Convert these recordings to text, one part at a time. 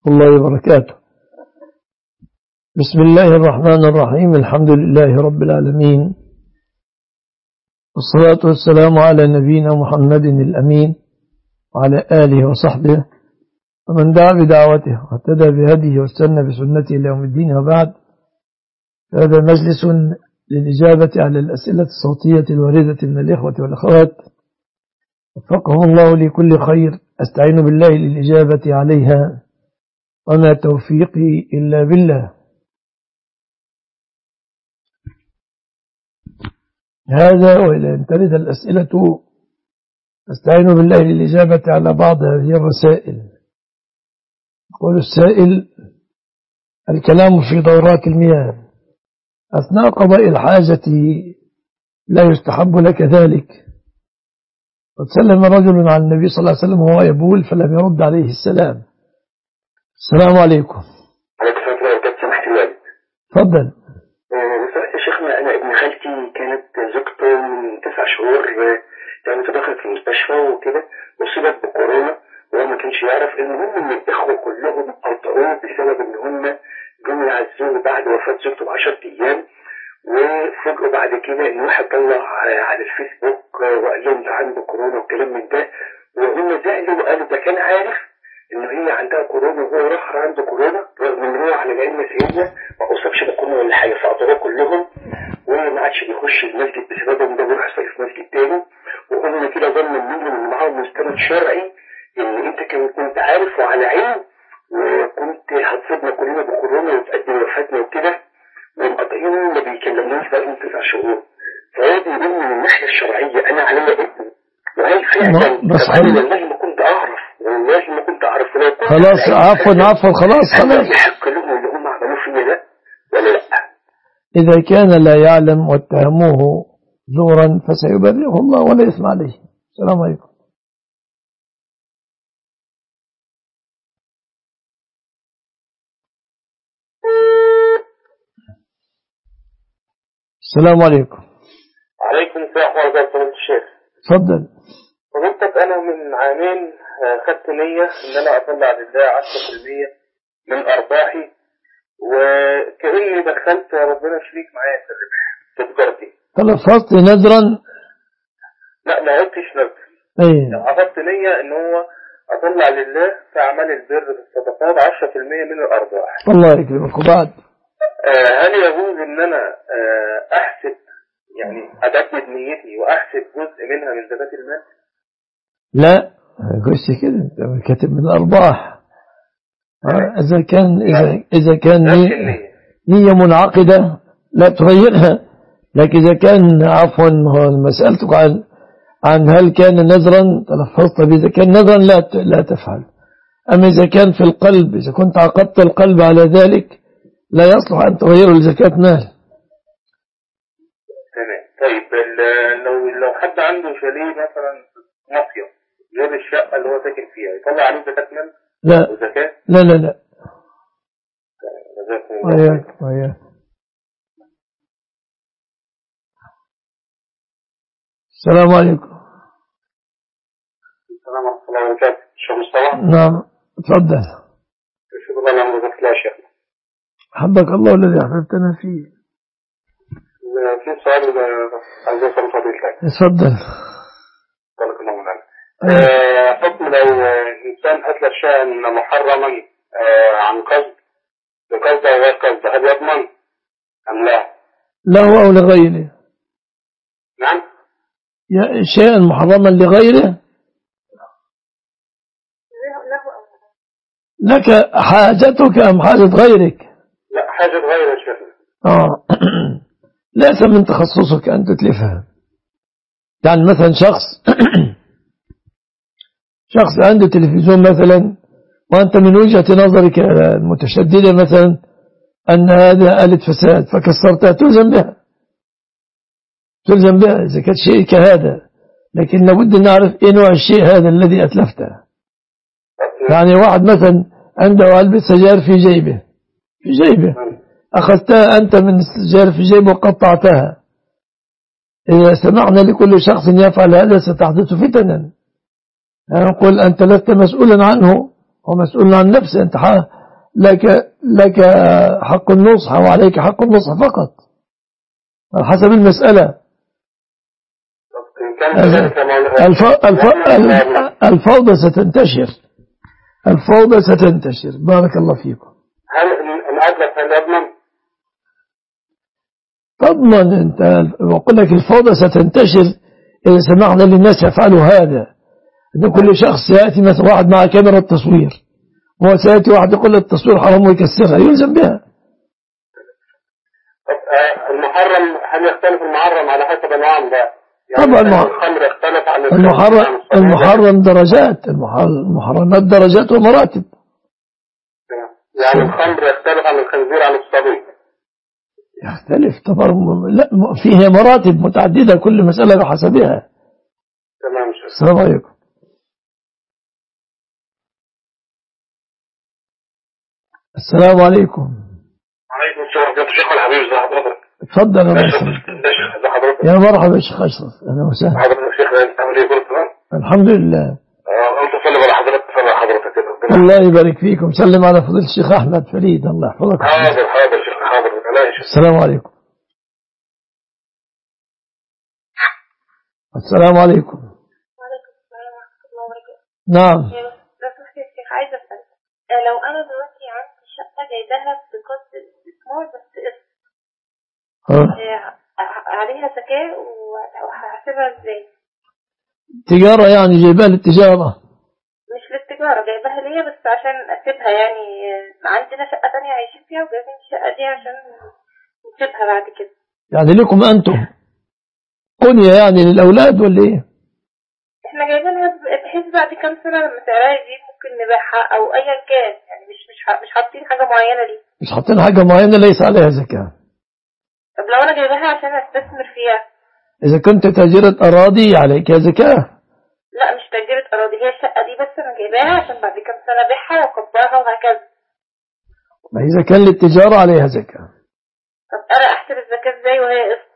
الله وبركاته بسم الله الرحمن الرحيم الحمد لله رب العالمين والصلاة والسلام على نبينا محمد الأمين وعلى آله وصحبه ومن دعا بدعوته واهتدى بهديه واستنى بسنته إلى يوم الدين وبعد هذا مجلس للإجابة على الأسئلة الصوتية الواردة من الإخوة والأخوات وفقهم الله لكل خير أستعين بالله للإجابة عليها وما توفيقي إلا بالله هذا وإلى أن ترد الأسئلة أستعين بالله للإجابة على بعض هذه الرسائل يقول السائل الكلام في دورات المياه أثناء قضاء الحاجة لا يستحب لك ذلك وتسلم رجل على النبي صلى الله عليه وسلم وهو يبول فلم يرد عليه السلام السلام عليكم عليكم السلام ورحمة الله سمحت الوالد تفضل يا شيخنا أنا ابن خالتي كانت زوجته من تسع شهور يعني دخلت في المستشفى وكده أصيبت بكورونا وهو ما كانش يعرف المهم إن الإخوة كلهم قطعوه بسبب إن هم جم يعزوه بعد وفاة زوجته ب 10 أيام وفجأة بعد كده إن واحد طلع على الفيسبوك وقال لهم ده عنده كورونا وكلام من ده وهم زعلوا وقالوا ده كان عارف ان هي عندها كورونا وهو راح عنده كورونا رغم ان هو على العلم سيدنا ما اصابش بكورونا ولا حاجه فقطعوه كلهم وما عادش بيخش المسجد بسببهم ده بيروح يصلي في مسجد تاني وهم كده ظن منهم ان معاهم مستند شرعي ان انت كنت عارف وعلى علم وكنت هتصيبنا كلنا بكورونا وتقدم وفاتنا وكده ومقاطعين ما بيكلمناش بقالهم تسع شهور فهو بيقول من الناحيه الشرعيه انا عليا ابن وهل فعلا بس والله ما كنت اعرف والله ما كنت اعرف لو كنت خلاص عفوا عفوا خلاص هل خلاص يحق لهم اللي هم عملوه فيا ده ولا لا؟ إذا كان لا يعلم واتهموه زورا فسيبرئه الله ولا إثم عليه السلام عليكم السلام عليكم عليكم السلام ورحمه الله وبركاته الشيخ تفضل فضلتك انا من عامين آه، خدت نية ان انا اطلع لله 10% من ارباحي وكأني دخلت ربنا شريك معايا في الربح في تجارتي تلفظت نذرا لا ما قلتش نفس ايه عقدت نية ان هو اطلع لله في اعمال البر بالصدقات 10% من الارباح الله يكرمك وبعد آه، هل يجوز ان انا آه، احسب يعني اتاكد نيتي واحسب جزء منها من زكاة المال لا قلت كده انت كاتب من الأرباح آه، إذا كان إذا إذا كان نفس نية, النية نية منعقدة لا تغيرها لكن إذا كان عفوا هو مسألتك عن عن هل كان نذرا تلفظت به إذا كان نذرا لا ت- لا تفعل أما إذا كان في القلب إذا كنت عقدت القلب على ذلك لا يصلح أن تغيره لزكاة مال تمام طيب ال- لو لو حد عنده شاليه مثلا في مصيف غير الشقة اللي هو ساكن فيها يطلع عليه زكاة مال لا وزكاة لا لا لا جزاكم الله خير. وياك وياك السلام عليكم السلام ورحمة الله وبركاته شيخ مصطفى نعم تفضل شكرا الله نعم جزاك الله يا شيخ حبك الله الذي أحببتنا فيه في سؤال آه، عايز اسال فضيلتك تفضل بارك الله معنا آه، حكم لو آه، انسان اتلف شيئا محرما آه، عن قصد بقصد او غير قصد هل يضمن ام لا؟ له أو لغيره نعم يا- شيئا محرما لغيره لك حاجتك أم حاجة غيرك لا حاجة غير يا شيخنا آه. ليس من تخصصك أن تتلفها يعني مثلا شخص شخص عنده تلفزيون مثلا وأنت من وجهة نظرك المتشددة مثلا أن هذا آلة فساد فكسرتها تلزم بها تلزم بها إذا كانت شيء كهذا لكن لابد أن نعرف إيه نوع الشيء هذا الذي أتلفته يعني واحد مثلا عنده علبة سجائر في جيبه في جيبه أخذتها أنت من السجائر في جيبه وقطعتها إذا سمعنا لكل شخص يفعل هذا ستحدث فتنا نقول أنت لست مسؤولا عنه هو مسؤول عن نفسه أنت لك لك حق النصح وعليك حق النصح فقط على حسب المسألة الفوضى ستنتشر الفوضى ستنتشر بارك الله فيكم هل الأدلة يضمن تضمن أنت وقل لك الفوضى ستنتشر إذا سمعنا للناس يفعلوا هذا أن كل شخص يأتي مثلا واحد مع كاميرا التصوير هو سيأتي واحد يقول التصوير حرام ويكسرها يلزم بها المحرم هل يختلف المحرم على حسب العام ده يعني طبعا الخمر اختلف عن المحرم المحرم درجات المحرمات درجات ومراتب يعني الخمر يختلف عن الخنزير عن الصبي يختلف طبعا لا فيه مراتب متعددة كل مسألة بحسبها تمام السلام عليكم السلام عليكم وعليكم السلام ورحمة الله شيخ الحبيب ازي حضرتك اتفضل يا باشا يا مرحبا يا شيخ اشرف اهلا وسهلا حضرتك يا شيخ انت عامل ايه كله تمام الحمد لله اه قلت اسلم على حضرتك اسلم على حضرتك كده الله يبارك فيكم سلم على فضيله الشيخ احمد فريد الله يحفظك حاضر حاضر شيخ حاضر السلام عليكم السلام عليكم وعليكم السلام ورحمة الله وبركاته نعم لو سمحت يا شيخ عايزة أسأل لو أنا دلوقتي عندي شقة جايباها بقسط استثمار بس قسط عليها زكاة وهحسبها ازاي؟ تجارة يعني جايباها للتجارة مش للتجارة جايباها ليا بس عشان أسيبها يعني عندنا شقة تانية عايشين فيها وجايبين الشقة دي عشان نسيبها بعد كده يعني لكم أنتم قنية يعني للأولاد ولا إيه؟ احنا جايبينها بحيث بعد كام سنة لما سعرها يزيد ممكن نبيعها أو أيا كان يعني مش مش مش حاطين حاجة معينة ليه مش حاطين حاجة معينة ليس عليها زكاة طب لو أنا جايباها عشان أستثمر فيها إذا كنت تاجرة أراضي عليك زكاة لا مش تاجرة أراضي هي الشقة دي بس أنا جايباها عشان بعد كام سنة أبيعها وأكبرها وهكذا ما إذا كان للتجارة عليها زكاة طب أنا أحسب الزكاة إزاي وهي قسط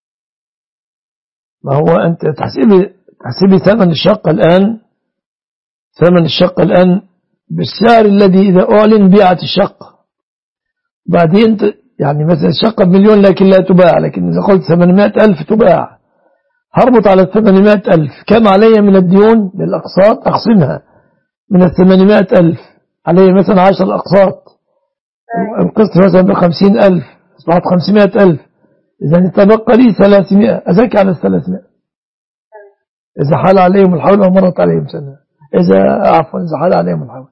ما هو أنت تحسبي تحسبي ثمن الشقة الآن ثمن الشقة الآن بالسعر الذي إذا أعلن بيعت الشقة بعدين يعني مثلا الشقة بمليون لكن لا تباع لكن إذا قلت 800 ألف تباع هربط على 800 ألف كم علي من الديون للأقساط أقسمها من ال 800 ألف علي مثلا 10 أقساط القسط مثلا ب 50 ألف أصبحت 500 ألف إذا تبقى لي 300 أزكي على ال 300 إذا حال عليهم الحول ومرت عليهم سنة إذا عفوا إذا حال عليهم الحول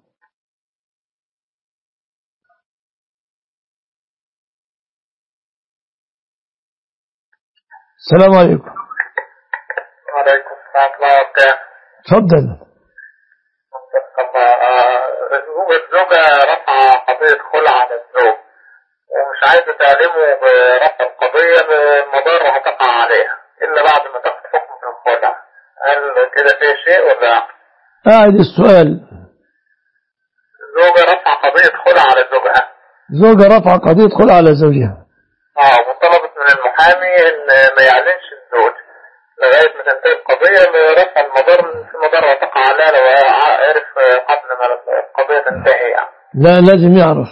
السلام عليكم وعليكم السلام ورحمة الله وبركاته تفضل الزوجة رفع قضية خلع على الزوج ومش عايزة تعلمه برفع القضية بمضار هتقع عليها إلا بعد ما تاخد حكم في الخلع هل كده فيه شيء ولا أعد السؤال الزوجة رفع قضية خلع على زوجها زوجة رفع قضية خلع على زوجها اه وطلبت من المحامي ان ما يعلنش الزوج لغاية ما تنتهي القضية لرفع المضار في مضار تقع عليها لو عرف قبل ما القضية تنتهي يعني لا لازم يعرف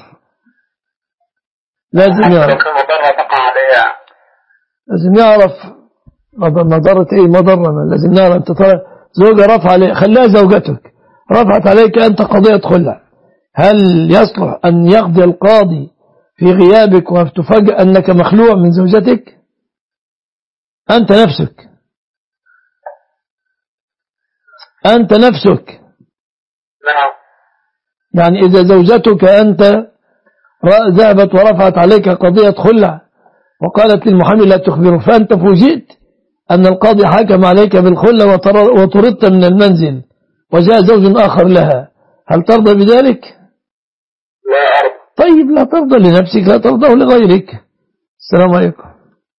لازم حتى لو يعرف في مضرة تقع عليها لازم يعرف مض- مضرة ايه مضرة لازم نعرف انت طلع زوجة رفع عليك خليها زوجتك رفعت عليك انت قضية خلع هل يصلح ان يقضي القاضي في غيابك وتفاجأ انك مخلوع من زوجتك انت نفسك انت نفسك نعم يعني إذا زوجتك أنت ر- ذهبت ورفعت عليك قضية خلع وقالت للمحامي لا تخبره فأنت فوجئت أن القاضي حكم عليك بالخلع وطر- وطردت من المنزل وجاء زوج آخر لها هل ترضى بذلك؟ لا أرض طيب لا ترضى لنفسك لا ترضى لغيرك السلام عليكم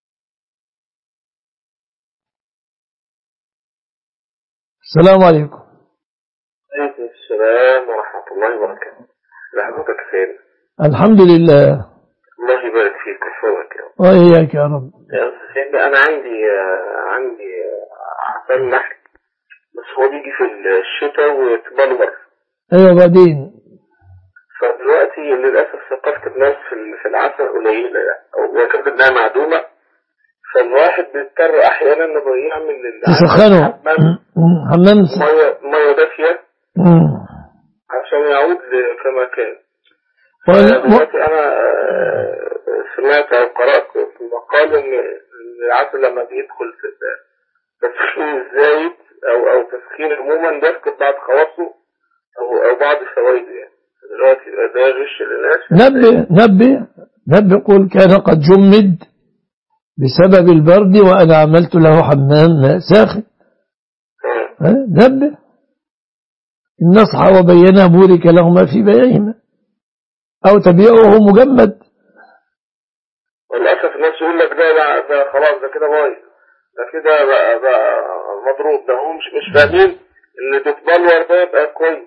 السلام عليكم عليكم السلام ورحمة الله وبركاته لحظتك خير الحمد لله الله يبارك فيك ويحفظك يا رب وإياك يا رب يا أستاذ سيدنا أنا عندي آه، عندي آه، عسل نحل بس هو بيجي في الشتاء وتبلور ايوه بعدين فدلوقتي للأسف ثقافة الناس في ال- في العسل قليلة يعني أو يكاد إنها معدومة فالواحد بيضطر أحيانا إنه يعمل العسل تسخنه حمام مم. حمام مية مية دافية مم. عشان يعود ل- كما كان وال- دلوقتي أنا آه، سمعت أو قرأت في مقال إن إن العسل لما بيدخل في ال- تسخين الزايد أو أو تسخين عموما بيفقد بعض خواصه أو أو بعض فوائده يعني دلوقتي يبقى ده غش للناس نبه نبه نبه قل كان قد جمد بسبب البرد وأنا عملت له حمام ماء ساخن آه. ها؟ نبه النصح وبينا بورك لهما في بيعهما أو تبيعه مجمد وللأسف الناس يقول لك ده ده, ده خلاص ده كده بايظ ده كده بقى, بقى مضروب ده هم مش مش فاهمين إن تتبلور ده يبقى كويس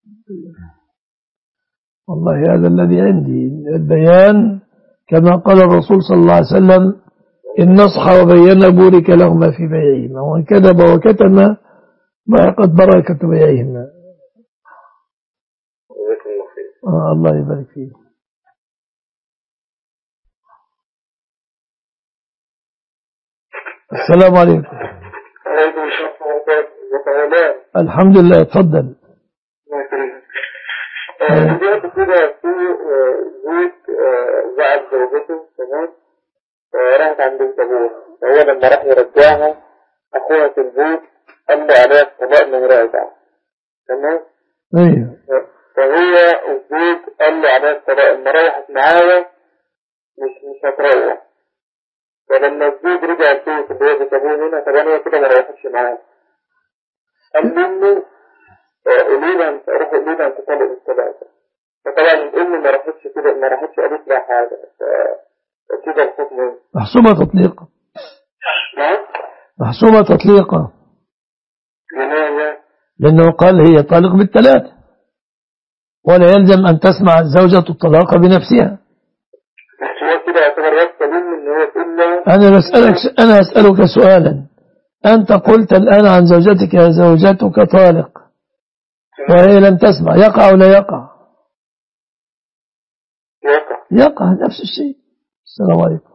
والله هذا الذي عندي البيان كما قال الرسول صلى الله عليه وسلم إن نصح وبين بورك لهما في بيعهما وإن كذب وكتم ضاقت بركة بيعهما جزاكم الله خير آه الله يبارك فيك السلام عليكم عليكم السلام ورحمة الله وبركاته الحمد لله تفضل الله يكرمك. آه، دلوقتي كده في آه، زوج آه، زعل زوجته تمام آه، راحت عند بنت ابوها فهو لما راح يرجعها اخوها في البيت قال له عليها الطلاق من راجع تمام ايوه فهو الزوج قال له عليها الطلاق لما روحت معايا مش مش هتروح فلما الزوج رجع البيت اللي هو بيت ابوه هنا طب انا كده ما روحتش معاه قال له آه، قولي لها انت روح قولي لها انت طالق الثلاثة فطبعا الام ما راحتش كده ما راحتش قالت لها حاجة ف- فكده الحكم ايه؟ محسوبة تطليقا نعم محسوبة تطليقا لماذا؟ لأنه قال هي طالق بالثلاث ولا يلزم أن تسمع الزوجة الطلاق بنفسها بس هو كده يعتبر واسطة منه ان هو تقول لها أنا بسألك أنا أسألك سؤالا أنت قلت الآن عن زوجتك يا زوجتك طالق وهي لم تسمع يقع ولا يقع يقع يقع نفس الشيء السلام عليكم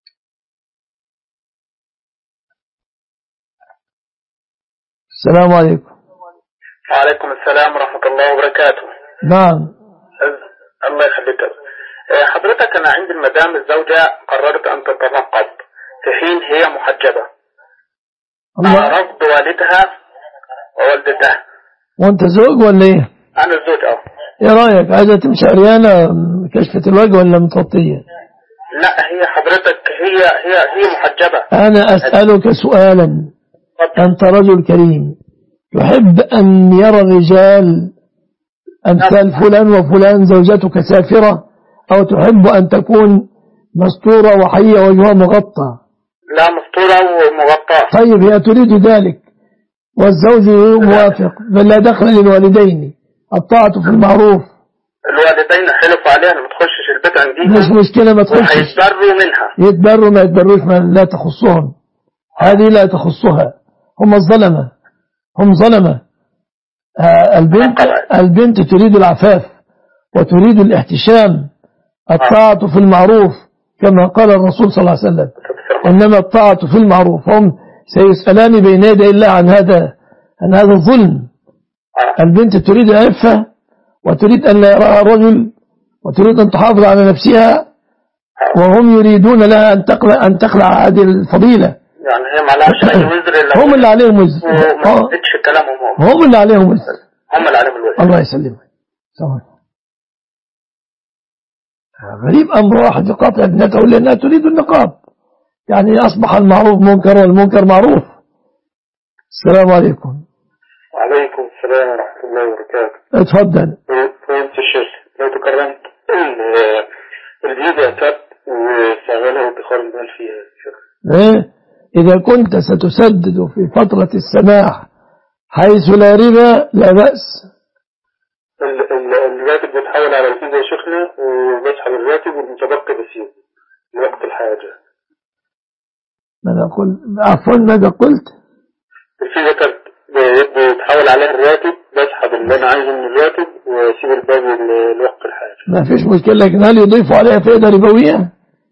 السلام عليكم وعليكم السلام ورحمة الله وبركاته نعم الله يخليك آه، حضرتك أنا عندي المدام الزوجة قررت أن تتنقب في حين هي محجبة مع الله رفض والدها ووالدتها وانت زوج ولا ايه أنا الزوج أه ايه رايك عايزه تمشي عريانه كشفة الوجه ولا متغطيه لا هي حضرتك هي هي هي محجبة انا اسالك سؤالا انت رجل كريم تحب ان يرى الرجال امثال فلان وفلان زوجتك سافره او تحب ان تكون مستوره وحيه وجهها مغطى لا مستورة ومغطاة طيب هي تريد ذلك والزوج موافق بل لا دخل للوالدين الطاعة في المعروف الوالدين حلفوا عليها إن ما تخشش البيت مش عنديهم مشكلة ما تخشش وهيتبروا منها يتبروا ما يتبروش ما لا تخصهم هذه لا تخصها هم الظلمة هم ظلمة آه، البنت البنت تريد العفاف وتريد الاحتشام الطاعة في المعروف كما قال الرسول صلى الله عليه وسلم إنما الطاعة في المعروف هم سيسألان بين يدي الله عن هذا عن هذا الظلم البنت تريد العفة وتريد أن لا يراها الرجل وتريد أن تحافظ على نفسها وهم يريدون لها أن تقلع, أن تقلع هذه الفضيلة يعني هي معلهاش أي وزر إلا هم اللي عليهم وزر وما آه، ردتش كلامهم هم هم اللي عليهم وزر هم اللي عليهم الوزر الله يسلمك سواء. غريب أمر واحد يقاطع ابنته لأنها تريد النقاب يعني أصبح المعروف منكر والمنكر معروف السلام عليكم وعليكم السلام ورحمة الله وبركاته اتفضل فهمت الشيخ لو تكرمت ال- الفيديو تاب وشغلها وادخار المال فيها يا شيخ إيه؟ إذا كنت ستسدد في فترة السماح حيث لا ربا لا بأس ال- ال- الراتب بيتحول على الفيزا يا شيخنا وبسحب الراتب والمتبقي بسيبه لوقت الحاجة ماذا قلت عفوا ماذا قلت الفيزا تاب بتحول عليها الراتب بسحب اللي انا عايزه من الراتب واسيب الباقي لوقت الحاجه ما فيش مشكلة لكن هل يضيفوا عليها فائدة ربوية؟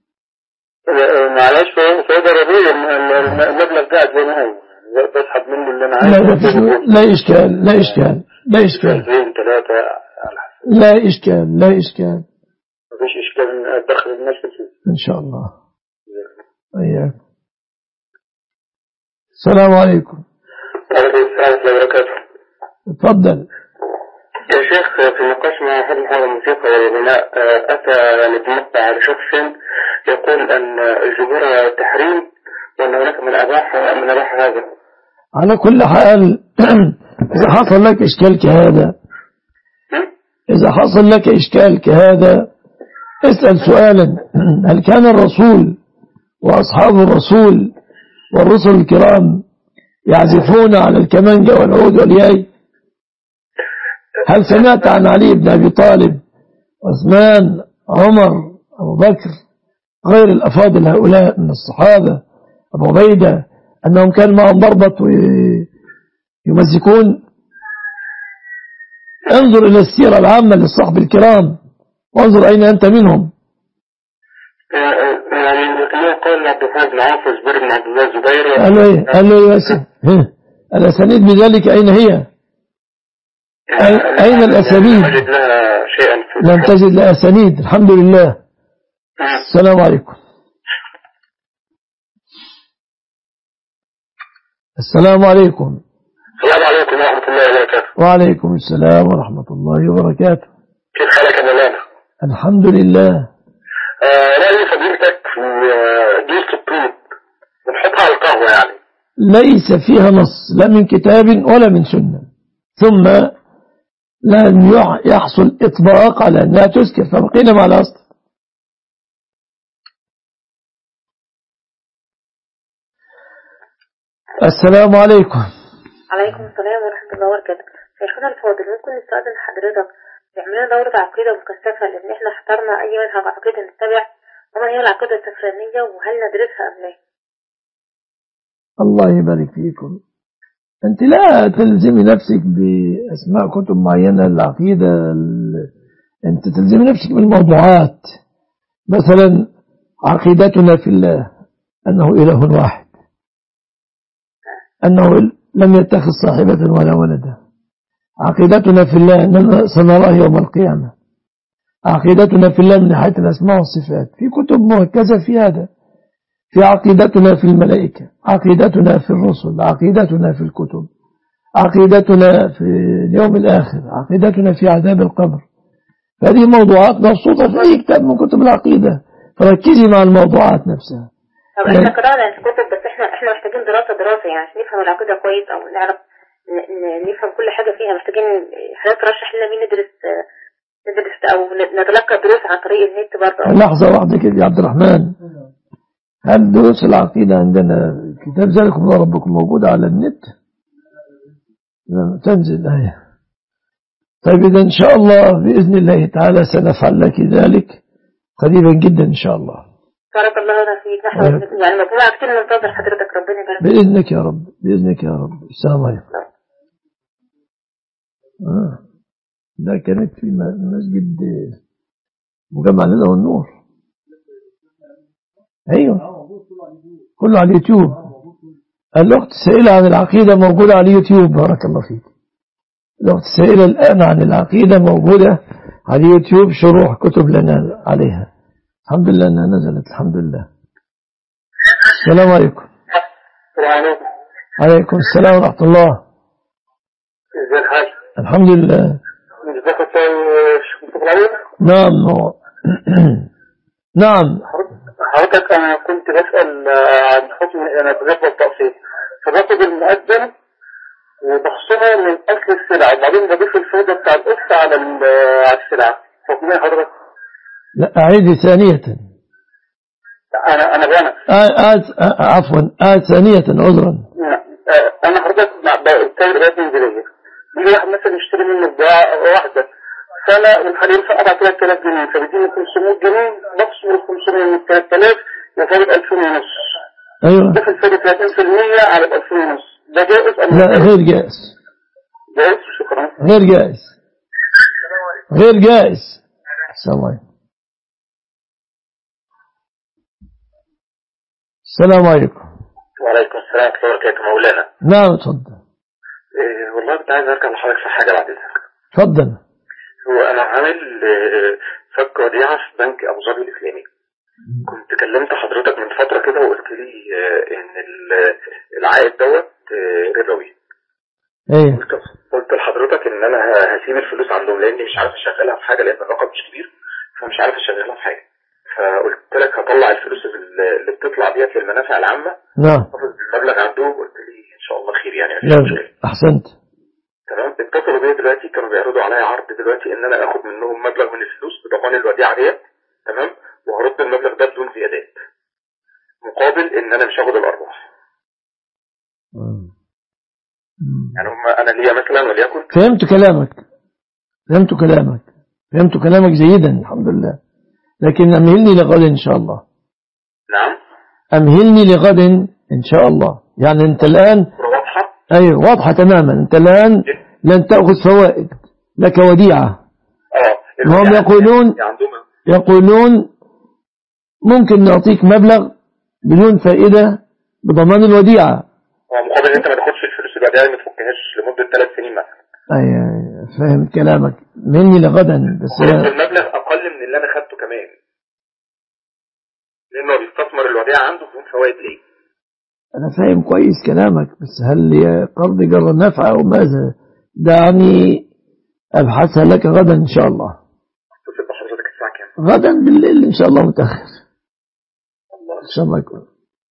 معلش فايدة ربوية المبلغ قاعد زي ما هو بسحب منه اللي انا لا عايزه ما فيش لا إشكال لا إشكال لا إشكال شهرين ثلاثة على حسب لا إشكال لا إشكال مفيش اشكال ان ادخل الناس في الفلوس إن شاء الله إياك السلام عليكم وعليكم السلام ورحمة الله وبركاته اتفضل يا شيخ في النقاش مع هل هذا الموسيقى والغناء آه، أتى يعني بمقطع على شخص يقول أن الجمهور تحريم وأن هناك من أباح من أباح هذا على كل حال إذا حصل لك إشكال كهذا إذا حصل لك إشكال كهذا اسأل سؤالا هل كان الرسول وأصحاب الرسول والرسل الكرام يعزفون على الكمانجة والعود والياي هل سمعت عن علي بن أبي طالب عثمان عمر أبو بكر غير الأفاضل هؤلاء من الصحابة أبو عبيدة أنهم كان معهم ضربة ويمزكون انظر إلى السيرة العامة للصحب الكرام وانظر أين أنت منهم يعني الإمام قال عبد الرحمن بن عوف وزبير بن عبد الله الزبير قال له إيه قال له يا سيدي ها، الأسانيد بذلك أين هي أي- أين الأسانيد؟ وجد لها شيئا في لم تجد لها أسانيد الحمد لله السلام عليكم السلام عليكم السلام عليكم ورحمة الله وبركاته وعليكم السلام ورحمة الله وبركاته كيف حالك يا مولانا؟ الحمد لله آه، رأي فضيلتك في آه، جوز الطوب بنحطها على القهوة يعني ليس فيها نص لا من كتاب ولا من سنة ثم لم يح- يحصل إطباق على أنها تسكر فبقينا مع الأصل السلام عليكم عليكم السلام ورحمة الله وبركاته شيخنا الفاضل ممكن نستأذن حضرتك تعملنا دورة عقيدة مكثفة لأن احنا اخترنا أي مذهب عقيدة نتبع وما هي العقيدة السفرانية وهل ندرسها أم لا؟ الله يبارك فيكم أنت لا تلزمي نفسك بأسماء كتب معينة العقيدة ال- أنت تلزمي نفسك بالموضوعات مثلا عقيدتنا في الله أنه إله واحد أنه لم يتخذ صاحبة ولا ولدا عقيدتنا في الله أننا سنراه يوم القيامة عقيدتنا في الله من ناحية الأسماء والصفات في كتب مركزة في هذا في عقيدتنا في الملائكة عقيدتنا في الرسل عقيدتنا في الكتب عقيدتنا في اليوم الآخر عقيدتنا في عذاب القبر هذه موضوعات مبسوطة في أي كتاب من كتب العقيدة فركزي مع الموضوعات نفسها طب احنا قرأنا الكتب بس احنا احنا محتاجين دراسة دراسة يعني عشان نفهم العقيدة كويس أو نعرف ن- ن- نفهم كل حاجة فيها محتاجين حضرتك ترشح لنا مين ندرس آه، ندرس أو ن- نتلقى دروس عن طريق النت برضه لحظة واحدة كده يا عبد الرحمن هل دروس العقيدة عندنا كتاب ذلكم وربكم موجود على النت لم تنزل آية طيب إذا إن شاء الله بإذن الله تعالى سنفعل لك ذلك قريبا جدا إن شاء الله بارك الله لنا فيك نحن بارك. يعني مجموعة كتير ننتظر حضرتك ربنا يبارك فيك. بإذنك يا رب بإذنك يا رب السلام عليكم آه. ده كانت في م- مسجد مجمع الهدى والنور أيوه كله على اليوتيوب الأخت السائلة عن العقيدة موجودة على اليوتيوب بارك الله فيك الأخت السائلة الآن عن العقيدة موجودة على اليوتيوب شروح كتب لنا عليها الحمد لله أنها نزلت الحمد لله السلام عليكم السلام عليكم عليكم السلام ورحمة الله ازي الحال؟ الحمد لله مش باخد شيخ مصطفى العلوي؟ نعم هو- نعم حضرتك انا كنت بسأل آه، عن حكم انا بالنسبة للتقسيط فباخد المقدم وبخصمه من اصل السلعة وبعدين بضيف الفايدة بتاع القسط على ال- على السلعة فاهمين حضرتك؟ لا أعيد ثانية انا انا بنا آه آه آه عفوا آه ثانية عذرا انا حضرتك بتاجر بيات منزلية بيجي واحد مثلا يشتري مني بضاعة واحدة سنة والحالي ينفع أبع 3000 جنيه فبيديني 500 جنيه بخصم ال 500 من 3000 يفارق 2000 ونص أيوة دخل فارق 30% على ال 2000 ونص ده جائز أم لا لا غير جائز جائز شكرا غير جائز غير جائز السلام عليكم السلام عليكم وعليكم السلام ورحمة الله وبركاته مولانا نعم اتفضل إيه والله كنت عايز ارجع لحضرتك في حاجة بعد اذنك اتفضل هو انا عامل آه، فك وديعة في بنك ابو ظبي الاسلامي كنت كلمت حضرتك من فترة كده وقلت لي آه، ان ال- العائد دوت آه، ربوي ايه قلت قلت لحضرتك ان انا ه- هسيب الفلوس عندهم لاني مش عارف اشغلها في حاجة لان الرقم مش كبير فمش عارف اشغلها في حاجة فقلت لك هطلع الفلوس اللي اللي بتطلع ديت للمنافع العامة نعم حافظ المبلغ عندهم قلت لي ان شاء الله خير يعني مفيش لا مشكلة احسنت تمام اتصلوا بيا دلوقتي كانوا بيعرضوا عليا عرض دلوقتي ان انا اخد منهم مبلغ من الفلوس بضمان الوديعه ديت تمام وهرد المبلغ ده بدون زيادات مقابل ان انا مش هاخد الارباح مم. يعني هم انا ليا مثلا وليكن فهمت كلامك فهمت كلامك فهمت كلامك جيدا الحمد لله لكن أمهلني لغد إن شاء الله نعم أمهلني لغد إن شاء الله يعني أنت الآن صورة واضحه أيوة واضحة تماما أنت الآن لن تأخذ فوائد لك وديعة اه وهم يعني- يقولون يعني عندهم يقولون ممكن نعطيك مبلغ بدون فائدة بضمان الوديعة هو مقابل ان انت ما تاخدش الفلوس الوديعه ما تفكهاش لمده ثلاث سنين مثلا أيوة أيوة، فهم كلامك مني لغدا بس ورد المبلغ اقل من اللي انا خدته كمان لانه بيستثمر الوديعه عنده بدون فوائد ليه أنا فاهم كويس كلامك بس هل هي قرض جر نفع أو ماذا دعني أبحثها لك غدا إن شاء الله اتصل بحضرتك الساعه كام غدا بالليل إن شاء الله متأخر الله إن شاء الله يكون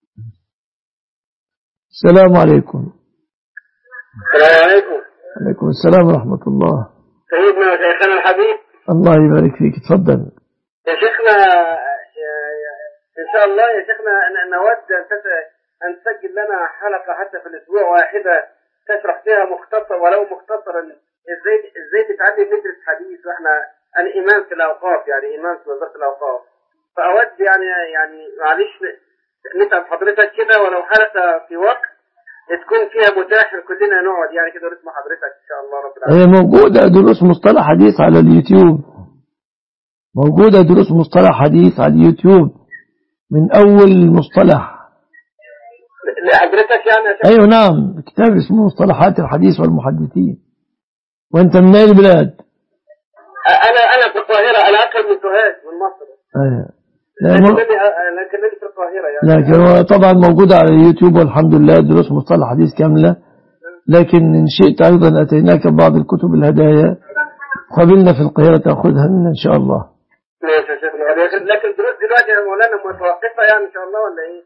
السلام عليكم السلام عليكم عليكم السلام ورحمة الله سيدنا وشيخنا الحبيب الله يبارك فيك تفضل يا شيخنا ان شاء الله يا شيخنا أنا نود ان تس- ان تسجل لنا حلقه حتى في الاسبوع واحده تشرح فيها مختصر ولو مختصرا ازاي ازاي تتعلم ندرس حديث واحنا انا امام في الاوقاف يعني امام في وزاره الاوقاف فاود يعني يعني معلش نسال حضرتك كده ولو حلقه في وقت تكون فيها متاح كلنا نقعد يعني كده ونسمع حضرتك ان شاء الله رب العالمين هي موجودة دروس مصطلح حديث على اليوتيوب موجودة دروس مصطلح حديث على اليوتيوب من أول مصطلح لحضرتك يعني يا شيخ أيوة نعم كتاب اسمه مصطلحات الحديث والمحدثين وأنت من أي البلاد انا انا في القاهره انا اكثر من سوهاج من مصر أيوة. لا، لكن مو- لكن أنا في القاهره يعني لكن هو طبعا موجودة على اليوتيوب والحمد لله دروس مصطلح حديث كاملة لكن إن شئت أيضا أتيناك بعض الكتب الهدايا قبلنا في القاهرة تأخذها لنا إن شاء الله ماشي يا شيخ لكن لكن الدروس دلوقتي يا مولانا متوقفه يعني ان شاء الله ولا ايه؟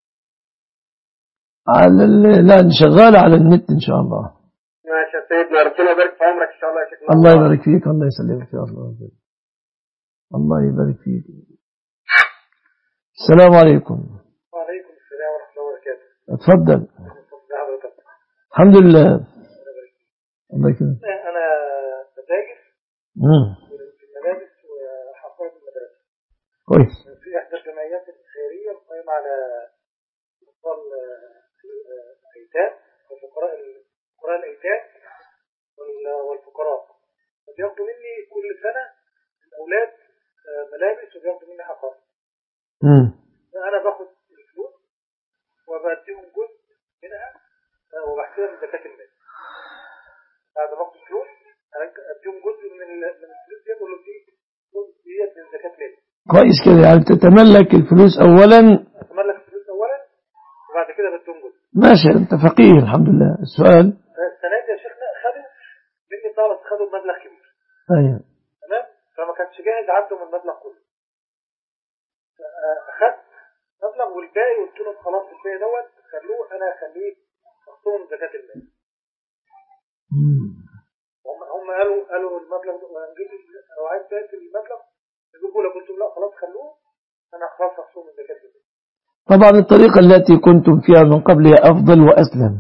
على ال- لا شغالة على النت إن شاء الله ماشي يا سيدنا ربنا يبارك في عمرك ان شاء الله يا شيخ الله يبارك فيك الله يسلمك يا الله الله يبارك فيك السلام عليكم وعليكم السلام ورحمه الله وبركاته اتفضل اتفضل حضرتك. الحمد لله الله يكرمك انا بتاجر مم. في الملابس وحفاظ المدارس كويس في احدى الجمعيات الخيريه القائمه على اطفال الايتام وفقراء فقراء الايتام وال- والفقراء فبياخدوا مني كل سنه الاولاد آه، ملابس وبياخدوا مني حقائق مم. فانا باخد الفلوس وبديهم جزء منها آه، وبحسبها من زكاه المال بعد ما اخد الفلوس انا اديهم جزء من ال- من الفلوس دي اقول له دي جزء ديت من زكاه مالي كويس كده يعني تتملك الفلوس أولا اتملك الفلوس اولا وبعد كده بديهم جزء ماشي أنت فقيه الحمد لله السؤال السنه دي يا شيخنا خدوا مني طلب خدوا مبلغ كبير أيوة. تمام فما كانش جاهز عندهم المبلغ كله اخدت مبلغ والباقي قلت لهم خلاص الباقي دوت خلوه انا هخليه مخصوم زكاه المال مم. هم هم قالوا قالوا المبلغ ده هنجيب لو عايز بقيت المبلغ يجيبوا لك قلت لهم لا خلاص خلوه انا خلاص مخصوم من زكاه المال طبعا الطريقة التي كنتم فيها من قبل هي أفضل وأسلم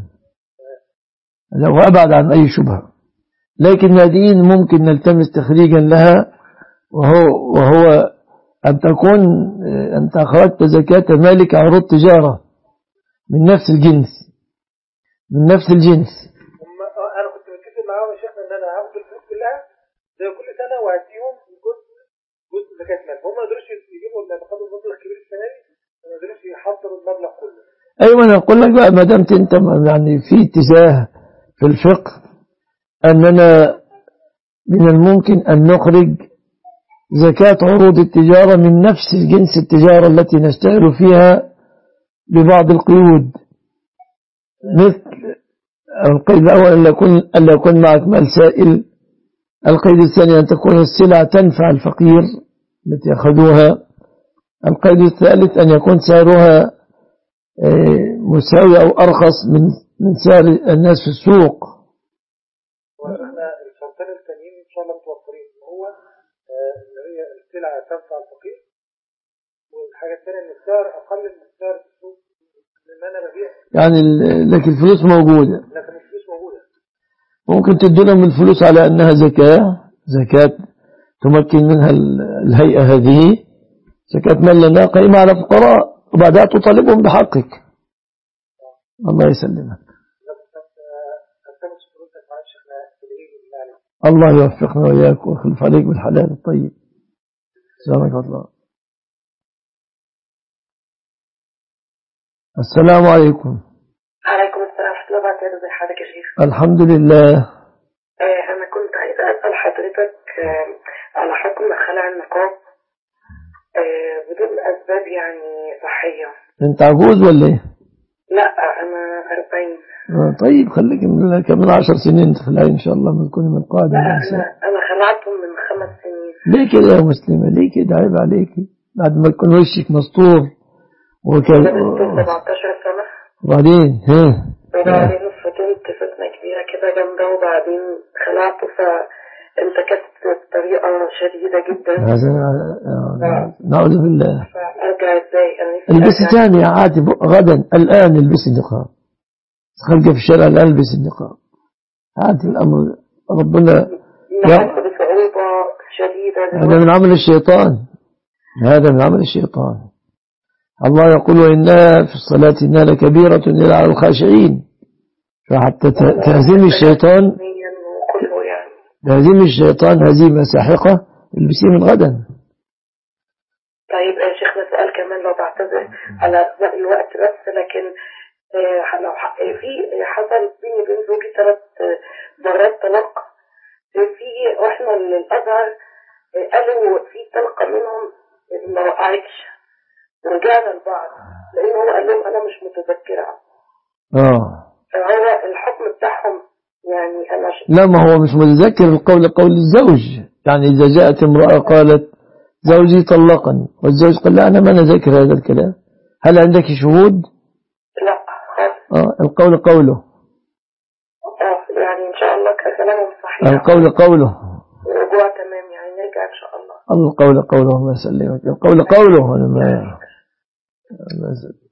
وأبعد عن أي شبهة لكن هذه ممكن نلتمس تخريجا لها وهو, وهو أن تكون أنت أخرجت زكاة مالك عروض تجارة من نفس الجنس من نفس الجنس هم آه، انا كنت متفق معاهم يا شيخنا ان انا هاخد الفلوس كلها زي كل سنه وهديهم جزء جزء زكاه مال هم ما قدروش يجيبوا لما خدوا المبلغ كبير السنه دي ما قدروش يحضروا المبلغ كله أيوة أنا أقول لك بقى ما دمت أنت يعني في اتجاه في الفقه أننا من الممكن أن نخرج زكاة عروض التجارة من نفس جنس التجارة التي نشتغل فيها ببعض القيود مثل القيد الأول أن يكون, أن يكون معك مال سائل القيد الثاني أن تكون السلع تنفع الفقير التي أخذوها القيد الثالث أن يكون سعرها آه، مساوي أو أرخص من من سعر الناس في السوق واحنا الشرطين التانيين ان شاء الله متوفرين هو آه، اللي هي السلعه تنفع الفقير والحاجه الثانيه ان السعر اقل من سعر السوق لان انا ببيع يعني ال- لكن الفلوس موجودة لكن الفلوس موجوده ممكن تدي لهم الفلوس على أنها زكاة زكاة تمكن منها ال- الهيئة هذه زكاة مال لنا قيمة على فقراء وبعدها تطالبهم بحقك الله يسلمك التمس فلوسك مع شيخنا بالعيد بالله عليك الله يوفقنا وإياك ويخلف عليك بالحلال الطيب جزاك الله السلام عليكم عليكم السلام ورحمة الله وبركاته زي حضرتك يا شيخ الحمد لله آه أنا كنت عايزة أسأل حضرتك آه على حكم خلع النقاب آه بدون أسباب يعني صحية انت عجوز ولا ايه لا أنا 40 آه، طيب خليك من كمان عشر سنين تخلعي ان شاء الله ما تكوني من قادم لا الانسان أنا أنا خلعتهم من خمس سنين ليه كده يا مسلمة ليه كده عيب عليكي بعد ما يكون وشك مستور وكان لبست 17 سنة وبعدين ها وبعدين فضلت فتنة كبيرة كده جامدة وبعدين خلعته فانتكست بطريقة شديدة جدا هذا آه، نعوذ بالله فأرجع إزاي أنا نفسي البسي أرجع. تاني عادي ب- غدا الآن البسي النقاب خارجة في الشارع الآن البسي النقاب عادي الأمر ربنا نحس بصعوبة شديدة هذا من عمل الشيطان هذا من عمل الشيطان الله يقول وإنها في الصلاة إنها لكبيرة إلا على الخاشعين فحتى ت- تهزم الشيطان دينياً وكله يعني تهزم الشيطان هزيمة ساحقة البسيه من غدا طيب يا شيخنا سؤال كمان لو بعتذر على أسباب الوقت بس لكن آه، لو ح- في حصل بيني وبين زوجي ثلاث مرات طلاق آه، في واحنا للأزهر آه، قالوا في طلقة منهم ما وقعتش ورجعنا لبعض لأن هو قال لهم أنا مش متذكرة آه فهو الحكم بتاعهم يعني أنا ش... لا ما هو مش متذكر القول قول الزوج يعني إذا جاءت امرأة قالت زوجي طلقني والزوج قال لا أنا ما نذكر هذا الكلام هل عندك شهود لا خالص آه القول قوله آه، يعني إن شاء الله كلامهم صحيح القول قوله ورجوع تمام يعني نرجع إن شاء الله القول قوله الله يسلمك القول قوله أنا ما الله يسلمك.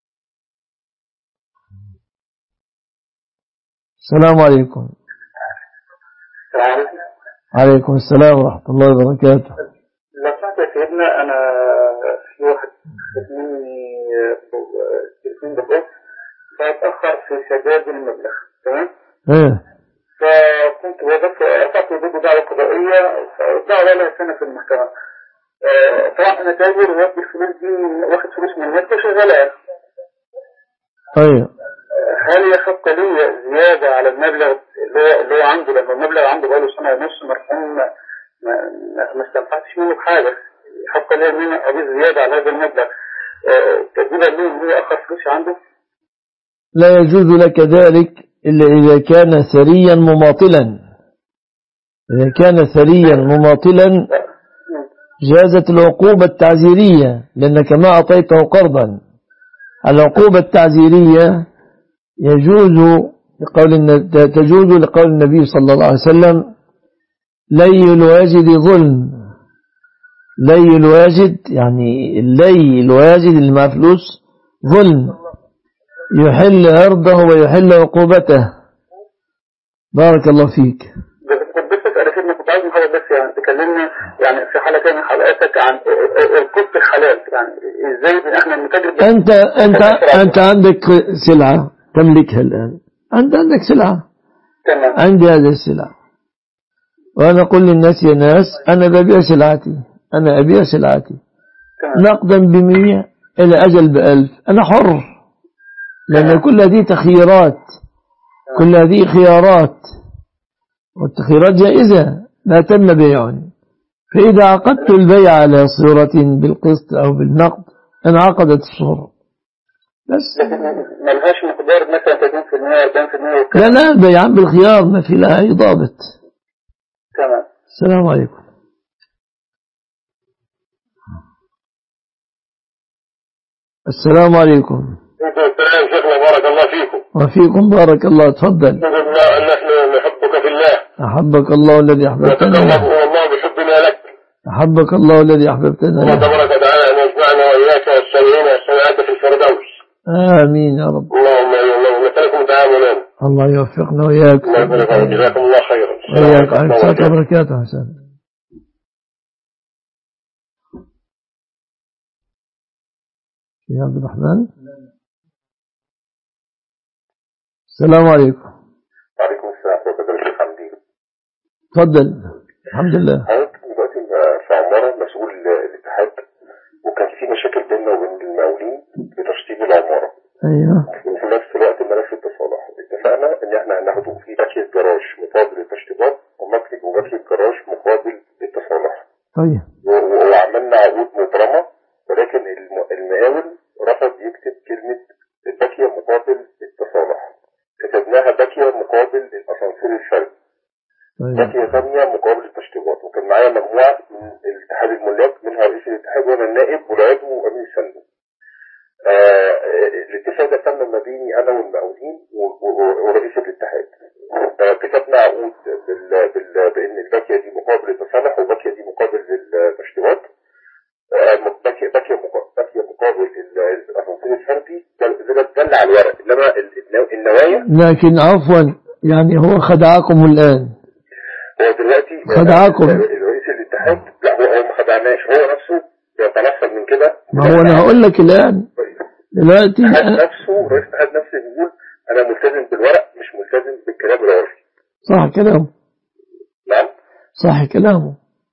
السلام عليكم السلام عليكم عليكم السلام ورحمة الله وبركاته لو سمحت يا سيدنا انا في واحد مني تليفون بالقسط فاتاخر في سداد المبلغ تمام ايه فكنت وقفت رفعت ضده دعوه قضائيه فالدعوه لها سنه في المحكمه آه، طبعا انا تاجر واخد الفلوس دي واخد فلوس من المكتب شغالها ايوه هل يحق لي زيادة على المبلغ اللي هو اللي هو عنده لما المبلغ عنده بقاله سنة ونص مرحوم ما, ما, ما استنفعتش منه بحاجة يحق لي ان انا اضيف زيادة على هذا المبلغ آه، تقديرا له ان هو اخر فلوسي عنده لا يجوز لك ذلك إلا إذا كان ثريا مماطلا إذا كان ثريا مماطلا جازت العقوبة التعزيرية لأنك ما أعطيته قرضا العقوبة التعزيرية يجوز لقول الن- تجوز لقول النبي صلى الله عليه وسلم لي الواجد ظلم لي الواجد يعني اللي الواجد اللي معاه فلوس ظلم يحل عرضه ويحل عقوبته بارك الله فيك بس كنت بس اسال سيدنا كنت عايز من حضرتك بس يعني تكلمنا يعني في حلقه من حلقاتك عن القسط الحلال يعني ازاي احنا المتاجر أنت أنت أنت عندك سلعة تملكها الآن أنت عندك سلعة تمام عندي هذه السلعة وأنا أقول للناس يا ناس أنا ببيع سلعتي أنا أبيع سلعتي تمام نقدا بمية إلى أجل بألف أنا حر لأن كل هذه تخييرات كل هذه خيارات والتخييرات جائزة لا تم بيع فإذا عقدت البيع على صورة بالقسط أو بالنقد انعقدت الصورة بس لكن ملهاش مقدار مثلا 30% 40% لا وكذا لا بيعان بالخيار ما في لها أي ضابط تمام السلام عليكم السلام عليكم السلام شيخنا بارك الله فيكم وفيكم بارك الله تفضل نقول الله ان نحن نحبك في الله أحبك الله الذي أحببتنا ونتقرب له. الى الله بحبنا لك أحبك الله الذي أحببتنا الله له. تبارك وتعالى ان يجمعنا واياك والسامعين والسامعات في الفردوس آمين يا رب اللهم يا الله نسالكم تعاملا الله يوفقنا وإياك الله يبارك فيك جزاكم الله خيرا وإياك السلام عليك عليكم السلام وبركاته حسن يا عبد الرحمن السلام عليكم وعليكم السلام ورحمه الله الشيخ حمدي تفضل الحمد لله حضرتك دلوقتي في عماره مسؤول الاتحاد وكان في مشاكل بيننا وبين المقاولين لتشطيب العماره أيوه وفي نفس الوقت ملف التصالح اتفقنا ان احنا هناخده في باكيت جراج مقابل التشطيبات ومكتب وباكيت جراج مقابل التصالح طيب و- و- وعملنا عقود مبرمة ولكن الم- المقاول رفض يكتب كلمة الباكية مقابل التصالح كتبناها باكية مقابل الأسانسير الفردي طيب باكية ثانية مقابل التشطيبات وكان معايا مجموعة من اتحاد الملاك منها رئيس الاتحاد وانا النائب والعضو وامين الصندوق آه، الاتفاق ده تم ما بيني انا والمقاولين و- و- ورئيس الاتحاد آه، كتبنا عقود بال- بال- بان الباكيه دي مقابل التصالح والباكيه دي مقابل التشطيبات آه، باكيه باكيه مقابل باكيه مقابل ال- الاسانسير الفردي ده ده دل على الورق انما ال- النوا- النوايا لكن عفوا يعني هو خدعكم الآن هو دلوقتي خدعكم. رئيس الاتحاد لا هو هو ما خدعناش هو نفسه بيتنصل من كده ما هو أنا هقول لك الآن دلوقتي الاتحاد أنا- نفسه رئيس الاتحاد نفسه بيقول انا ملتزم بالورق مش ملتزم بالكلام العرفي صح كلامه نعم صح كلامه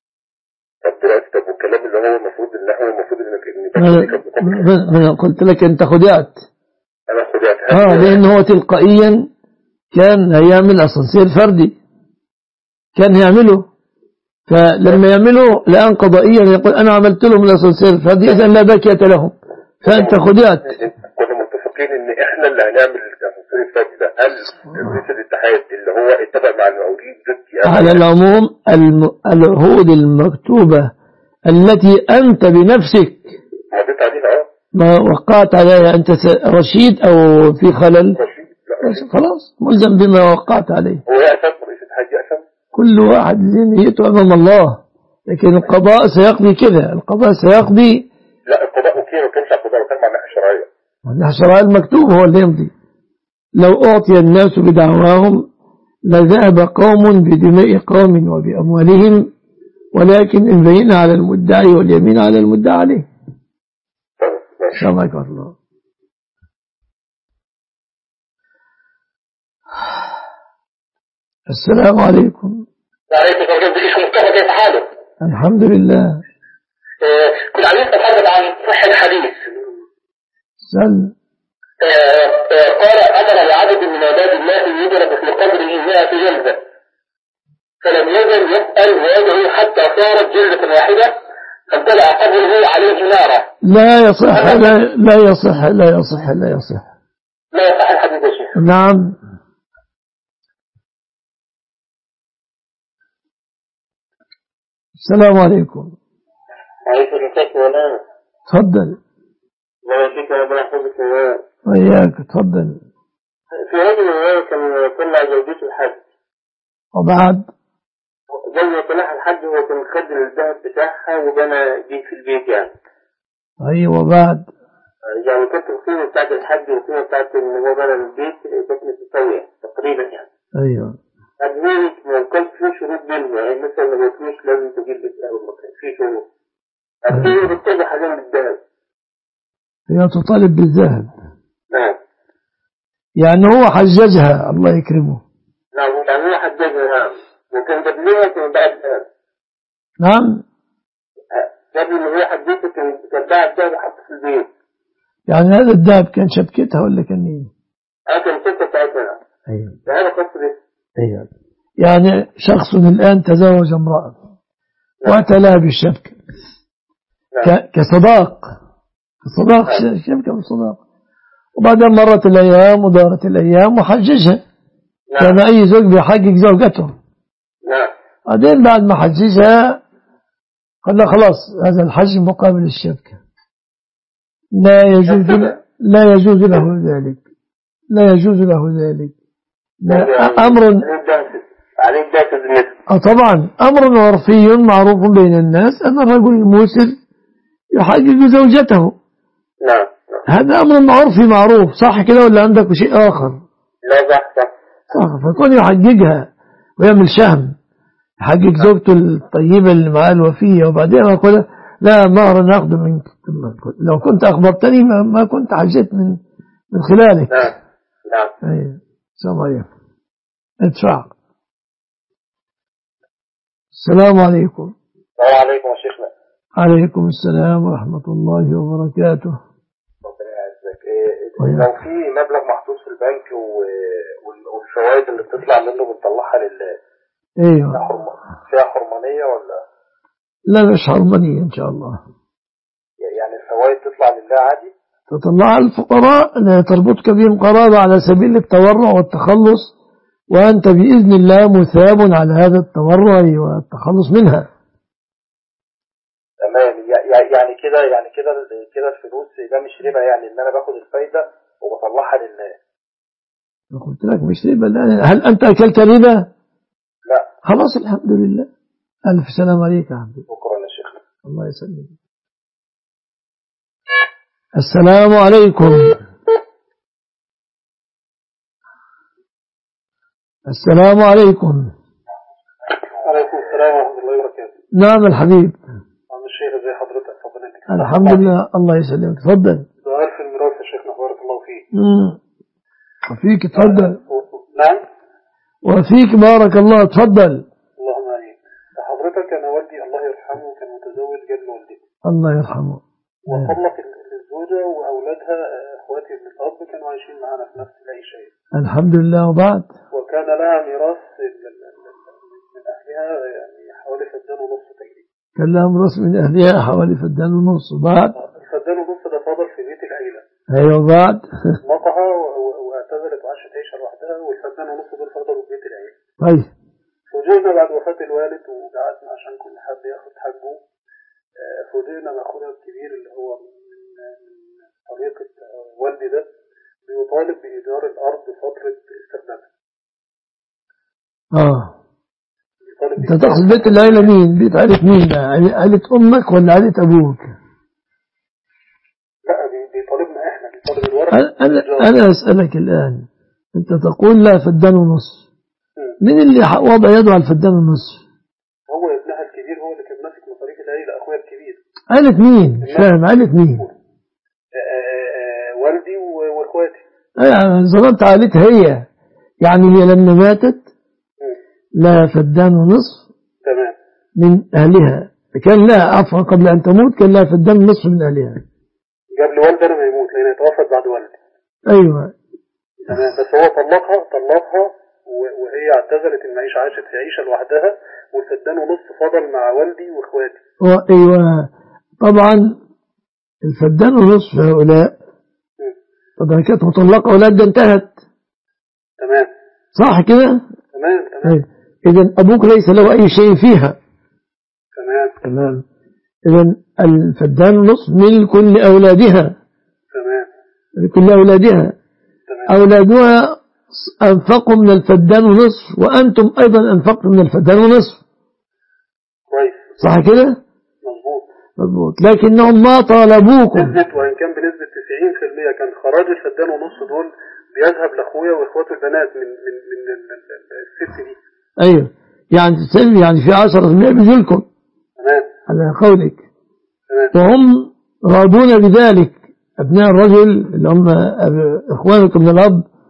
طب دلوقتي طب والكلام اللي هو المفروض ان هو المفروض ان ان أنا بس كان مقابل- ما- ما أنا قلت لك أنت خدعت انا خدعت اه لأن هو تلقائيا كان هيعمل أسانسير فردي كان هيعمله فلما يعمله الآن قضائيا يقول أنا عملت لهم الأسانسير الفردي إذا لا باكية لهم فأنت خدعت كنا متفقين ان احنا اللي هنعمل الاسانسير الفردي ده هل رئيس الاتحاد اللي هو اتفق مع المقاولين ضدي أنا؟ على العموم الم- العهود المكتوبة التي أنت بنفسك مضيت عليها اه ما وقعت عليها أنت س- رشيد أو في خلل رشيد لا رشيد. خلاص ملزم بما وقعت عليه هو يأسم رئيس الاتحاد يأسم كل واحد له نيته أمام الله لكن القضاء سيقضي كذا القضاء سيقضي لا القضاء اوكي ما كانش على القضاء كان مع الناحيه الشرعيه الشرائع المكتوب هو اللي يمضي لو أعطي الناس بدعواهم لذهب قوم بدماء قوم وبأموالهم ولكن البين على المدعي واليمين على المدعى عليه طيب ماشي السلام عليكم ورحمة الله السلام عليكم وعليكم السلام ازيك يا مصطفى كيف حالك؟ الحمد لله آه، كنت عايزين نتحدث عن صحة الحديث سل آه، آه، قال أمر لعدد من عباد الله يضرب في قبره 100 جلدة فلم يزل يسأل ويدعو حتى صارت جلدة واحدة فامتلأ قبره عليه نارا لا يصح لا, لا يصح لا يصح لا يصح لا يصح الحديث يا شيخ نعم السلام عليكم عليكم السلام ولا تفضل الله يشفيك ربنا يحفظك يا وإياك تفضل في هذه الرواية كان طلع زوجته الحج وبعد لما طلع الحج هو كان خد الذهب بتاعها وبنى بيه في البيت يعني أيوة وبعد يعني كانت القيمة بتاعت الحج والقيمة بتاعت ان هو بنى البيت كانت متساوية تقريبا يعني أيوة أدوية ما كانش في شروط بينهم يعني مثلا ما قلتلوش لازم تجيب الذهب ما كانش في شروط أدوية بتتجه حاليا بالذهب هي تطالب بالذهب نعم يعني هو حججها الله يكرمه نعم يعني هو حججها وكان جاب لها كان باع الذهب نعم قبل ما هو حججها كان كان باع الذهب وحطه في البيت يعني هذا الذهب كان شبكتها ولا كان ايه اه كان القصه بتاعتها ايوه فهذا خاص به ايوه يعني شخص الآن تزوج امرأة وأتى لها بالشبكة نعم ك- كصداق كصداق ش- شبكة بالصداق وبعدين مرت الأيام ودارت الأيام وحججها كان نعم أي زوج بيحجج زوجته نعم بعدين بعد ما حججها قال له خلاص هذا الحج مقابل الشبكة لا يجوز له لا يجوز له ذلك لا يجوز له ذلك لا أمر عليك ده تزمت آه طبعا أمر عرفي معروف بين الناس أن الرجل الموسر يحجج زوجته نعم نعم هذا أمر عرفي معروف صح كده ولا عندك شيء آخر لا صح صح صح فكون يحججها ويعمل شهم يحجج زوجته الطيبة اللي معاه الوفية وبعدين يقول لا مهر ناخده منك طب ما كنت- لو كنت أخبرتني ما, ما كنت حجيت من من خلالك نعم نعم أيوة السلام عليكم ادفع السلام عليكم السلام عليكم يا شيخنا عليكم السلام ورحمة الله وبركاته ربنا يعزك إيه، طيب. لو في مبلغ محطوط في البنك و- وال- والفوائد اللي بتطلع منه بنطلعها لله ايوه فيها حرم- فيها حرمانية ولا لا مش حرمانية ان شاء الله يعني الفوائد تطلع لله عادي تطلع الفقراء لا تربطك بهم قرابة على سبيل التورع والتخلص وأنت بإذن الله مثاب على هذا التورع والتخلص منها تمام يع- يع- يعني كده يعني كده ال- كده الفلوس ده مش ربا يعني ان انا باخد الفايدة وبطلعها لله قلت لك مش ربا الآن هل أنت أكلت ربا لا خلاص الحمد لله ألف سلام عليك يا حبيبي شكرا يا شيخنا الله يسلمك السلام عليكم السلام عليكم عليكم السلام ورحمة الله وبركاته نعم الحبيب عم الشيخ ازي حضرتك ربنا يديك الحمد لله الله يسلمك تفضل سؤال في الميراث يا شيخنا بارك الله فيك مم. وفيك تفضل نعم وفيك بارك الله تفضل اللهم امين حضرتك انا والدي الله يرحمه كان متزوج قبل والدتي الله يرحمه وطلق ال- الزوجة واولادها آه، اخواتي من الاب كانوا عايشين معانا في نفس العيشة الحمد لله وبعد وكان لها ميراث ال- ال- ال- من اهلها يعني حوالي فدان ونص تقريبا كلام رسم من أهلها حوالي فدان ونص وبعد الفدان ونص ده فاضل في بيت العيلة أيوة وبعد نقها و- و- واعتزلت وعاشت عيشة لوحدها والفدان ونص دول فضلوا في بيت العيلة طيب فوجئنا بعد وفاة الوالد وقعدنا عشان كل حد ياخد حقه آه، فوجئنا بأخونا الكبير اللي هو من من طريقة آه، والدي ده بيطالب بإيجار الأرض فترة استخدامها آه بيطالب أنت بإيجار- تقصد بيت العيلة مين بيت عيلة مين بقى عيلة عيلة أمك ولا عيلة أبوك لا بي- بيطالبنا إحنا بيطالب الورثة أنا, أنا, بإيجار. أنا أسألك الآن أنت تقول لا فدان ونص مم. مين اللي ح- وضع يده على الفدان ونص هو ابنها الكبير هو اللي كان ماسك مصاريف العيلة أخويا الكبير عيلة مين مش فاهم عيلة مين آه، آه، آه، والدي و- وإخواتي أنا ظننت عائلتها هي يعني هي لما ماتت مم. لها فدان ونصف تمام من أهلها كان لها عفوا قبل أن تموت كان لها فدان ونصف من أهلها قبل والدنا ما يموت لأن توفت بعد والدي أيوة تمام بس هو طلقها طلقها و- وهي اعتزلت المعيشة عاشت في عيشة لوحدها والفدان ونص فضل مع والدي واخواتي و- أيوة طبعا الفدان ونصف هؤلاء مم. طبعا كانت مطلقة أولاد انتهت تمام صح كده تمام تمام إذا أبوك ليس له أي شيء فيها تمام تمام إذا الفدان ونصف ملك لأولادها تمام لكل أولادها تمام أولادها أنفقوا من الفدان ونصف وأنتم أيضا أنفقتم من الفدان ونصف كويس صح كده مظبوط مضبوط لكنهم ما طالبوكم نسبة وإن كان بنسبة 90% كان خراج الفدان ونص دول بيذهب لأخويا وإخواته البنات من من من ال- ال- ال- الست دي أيوه يعني تسلم يعني في 10% بيجولكم تمام على قولك تمام وهم راضون بذلك أبناء الرجل اللي هم أب- إخوانكم من الأب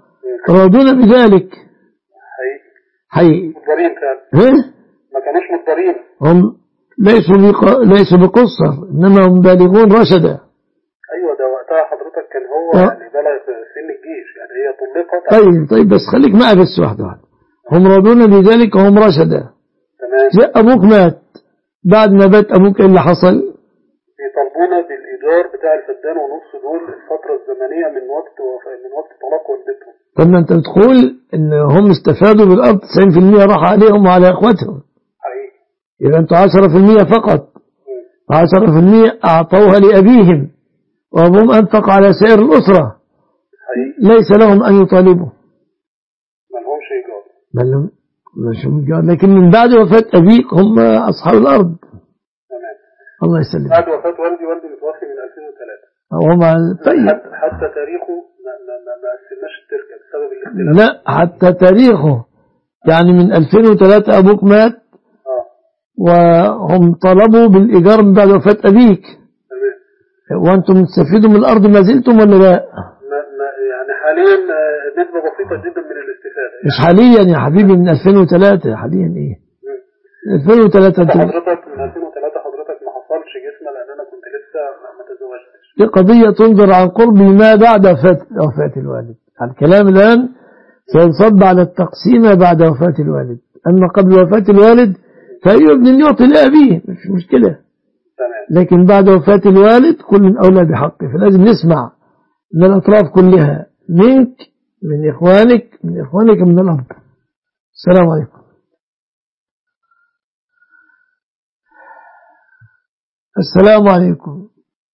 رادون بذلك حقيقي حقيقي مجبرين فعلا ها؟ ما كانوش مجبرين هم ليسوا بق... ليسوا بقصر إنما هم بالغون رشدا ايوه ده وقتها حضرتك كان هو آه. يعني بلغ سن الجيش يعني هي طلقت طيب طيب بس خليك معي بس واحدة واحدة هم رادون بذلك وهم رشدا تمام جاء أبوك مات بعد ما مات أبوك إيه اللي حصل بيطالبونا بالايجار بتاع الفدان ونص دول الفتره الزمنيه من وقت وف... من وقت طلاق والدتهم طب ما أنت بتقول إن هم استفادوا بالأرض 90% راح عليهم وعلى إخوتهم حقيقي إذا أنتوا 10% فقط 10% أعطوها لأبيهم وأبوهم أنفق على سائر الأسرة حقيقي ليس لهم أن يطالبوا ما لهمش ايجار بل لهم مش مجال. لكن من بعد وفاة أبيك هم أصحاب الأرض تمام الله يسلمك بعد وفاه والدي والدي متوفي من 2003 هم طيب حتى, حتى تاريخه ما ما ما, ما قسمناش التركه بسبب الاختلاف لا حتى تاريخه يعني من 2003 أبوك مات اه وهم طلبوا بالإيجار من بعد وفاة أبيك تمام وأنتم تستفيدوا من الأرض ما زلتم ولا لا ما ما يعني حاليا آه، نسبه بسيطه جدا من الاستفاده مش حاليا يا حبيبي من 2003 حاليا إيه 2003 أنتم حضرتك من 2003 حضرتك ما حصلش جسمه لان انا كنت لسه ما ما تزوجتش دي قضية تنظر عن قرب ما بعد وفاة وفاة الوالد الكلام الآن سينصب على التقسيم بعد وفاة الوالد أما قبل وفاة الوالد فيبني يعطي لأبيه مش مشكلة تمام لكن بعد وفاة الوالد كل أولى بحقه فلازم نسمع من الأطراف كلها منك من إخوانك من إخوانك من الأب السلام عليكم السلام عليكم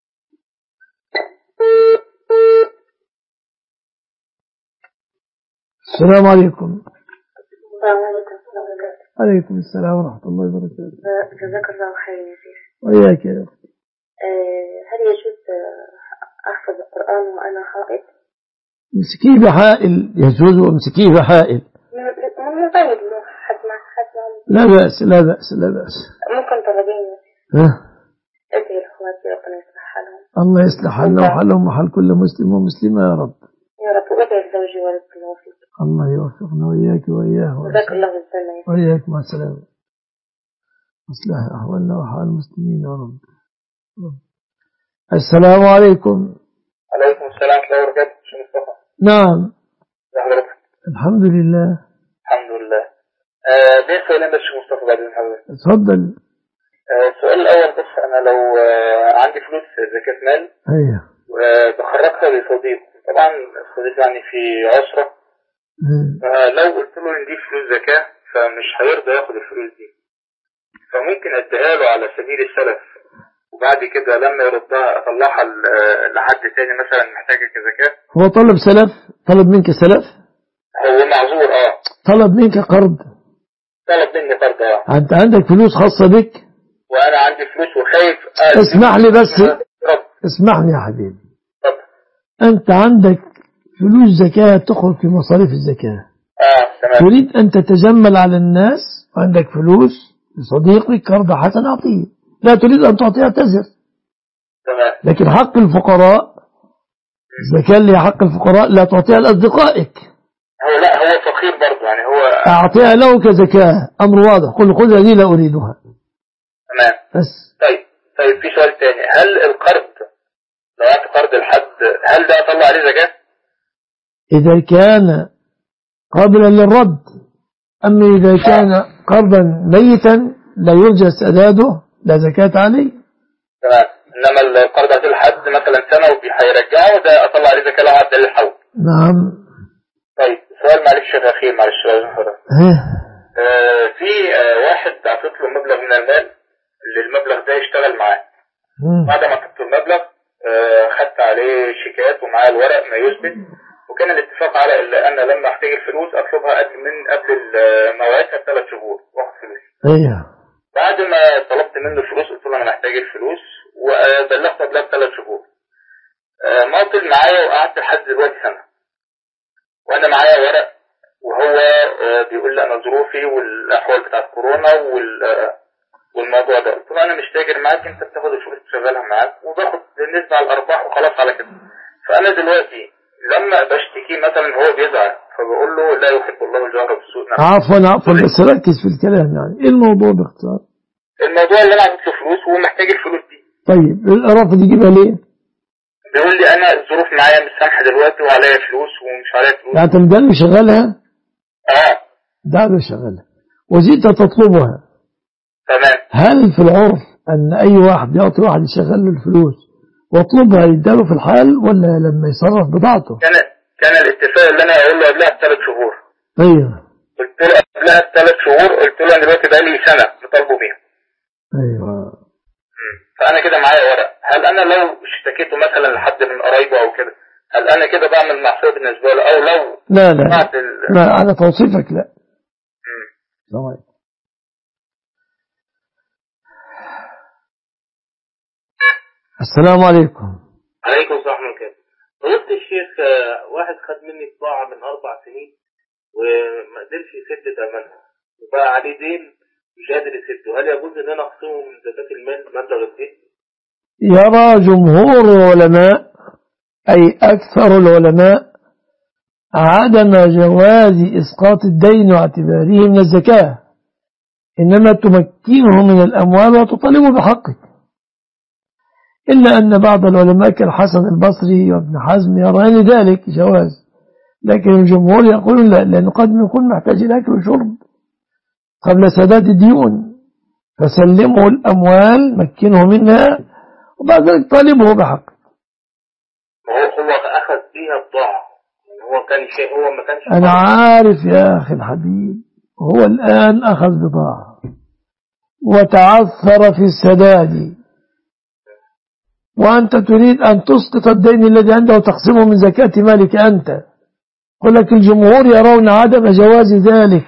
السلام عليكم السلام عليكم ورحمة الله وبركاته عليكم السلام ورحمة الله وبركاته آه، جزاك الله خير يا شيخ وإياك يا أخي آه، هل يجوز آه، أحفظ القرآن وأنا حائض؟ امسكيه بحائل يجوز وامسكيه بحائل من من موبايل مو حسمع حسمع لا بأس لا بأس لا بأس ممكن طلبين ها ادعي لإخواتي ربنا يصلح حالهم الله يصلح حالنا وحالهم وحال كل مسلم ومسلمة يا رب يا رب وادعي لزوجي ورزق الله فيك الله يوفقنا وإياك وإياه جزاك الله الجنة يا وإياك مع السلامة أصلح أحوالنا وحال المسلمين يا رب رب. السلام عليكم عليكم السلام ورحمه الله وبركاته شو مصطفى نعم يا حضرتك الحمد لله الحمد لله آه ليه سؤالين بس شو مصطفى بعد إذن حضرتك تفضل آه السؤال الاول بس انا لو آه عندي فلوس زكاه مال أيوه وبخرجها لصديق طبعا الصديق يعني في عسره مم. فلو قلت له ان دي فلوس زكاه فمش هيرضى ياخد الفلوس دي فممكن اديها له على سبيل السلف وبعد كده لما يردها اطلعها ل- لحد تاني مثلا محتاجه كزكاه هو طلب سلف طلب منك سلف هو معذور اه طلب منك قرض طلب مني قرض اه أنت عندك فلوس خاصة بك وانا عندي فلوس وخايف آه اسمح لي بس رب اسمعني يا حبيبي طب أنت عندك فلوس زكاة تخرج في مصاريف الزكاة اه تمام تريد أن تتجمل على الناس وعندك فلوس لصديقك قرض حسن أعطيه لا تريد أن تعطيه اعتذر تمام لكن حق الفقراء الزكاة اللي هي حق الفقراء لا تعطيها لأصدقائك هو لا هو فقير برضه يعني هو أعطيها له كزكاة أمر واضح قل خذ هذه لا أريدها تمام بس طيب طيب في سؤال تاني هل القرض لو اعطي قرض لحد هل ده اطلع عليه زكاه؟ إذا كان قابلا للرد أما إذا كان قرضا ميتا لا يرجى سداده لا زكاة عليه تمام انما القرض هتقول لحد مثلا سنه وهيرجعه ده اطلع عليه زكاه لو عدى للحول نعم طيب سؤال معلش يا اخي معلش لازم حضرتك ها. آه في آه واحد اعطيت له مبلغ من المال اللي المبلغ ده يشتغل معاه مم. بعد ما اعطيت له المبلغ آه خدت عليه شيكات ومعاه الورق ما يثبت وكان الاتفاق على ان انا لما احتاج الفلوس اطلبها قبل من قبل مواعيدها بثلاث شهور واخد فلوس ايوه بعد ما طلبت منه الفلوس قلت له انا محتاج الفلوس وبلغته قبلها بثلاث شهور آه، ماطل معايا وقعدت لحد دلوقتي سنه وانا معايا ورق وهو آه، بيقول لي انا ظروفي والاحوال بتاعت كورونا وال آه، والموضوع ده قلت له انا مش تاجر معاك انت بتاخد الفلوس تشغلها معاك وباخد بالنسبه على الارباح وخلاص على كده فانا دلوقتي لما بشتكي مثلا هو بيزعل فبقول له لا يحب الله الجهر بالسوء نعم. عفوا عفوا بس ركز في الكلام يعني ايه الموضوع باختصار الموضوع اللي انا عملت له فلوس وهو محتاج الفلوس دي طيب الرافض يجيبها ليه بيقول لي انا الظروف معايا مش سامحه دلوقتي وعليا فلوس ومش عليا فلوس يعني انت ده اللي شغالها اه ده اللي شغالها وجيت تطلبها تمام هل في العرف ان اي واحد يعطي واحد يشغل له الفلوس واطلبها يداله في الحال ولا لما يصرف بضاعته كان كان الاتفاق اللي انا اقول له قبلها بثلاث شهور ايوه قلت له قبلها بثلاث شهور قلت له انا دلوقتي بقالي سنه بطالبه بيها ايوه مم. فانا كده معايا ورق هل انا لو اشتكيته مثلا لحد من قرايبه او كده هل انا كده بعمل معصيه بالنسبه له او لو لا لا بعد ال... لا على توصيفك لا مم. السلام عليكم. السلام عليكم عليكم السلام ورحمة الله فضلت الشيخ آه، واحد خد مني طباعة من أربع سنين وما قدرش يسد ثمنها وبقى عليه دين مش قادر يسده هل يجوز إن أنا أخصمه من زكاة المال مبلغ الدين؟ يرى جمهور العلماء أي أكثر العلماء عدم جواز إسقاط الدين واعتباره من الزكاة إنما تمكنه من الأموال وتطالبه بحقه إلا أن بعض العلماء كالحسن البصري وابن حزم يران ذلك جواز لكن الجمهور يقولون لا لأنه قد يكون محتاج إلى أكل وشرب قبل سداد الديون فسلمه الأموال مكنه منها وبعد ذلك طالبه بحقه ما هو هو أخذ فيها بضاعة يعني هو كان شيء هو ما كانش أنا عارف يا أخي الحبيب هو الآن أخذ بضاعة وتعثر في السداد وأنت تريد أن تسقط الدين الذي عنده وتقسمه من زكاة مالك أنت قل لك الجمهور يرون عدم جواز ذلك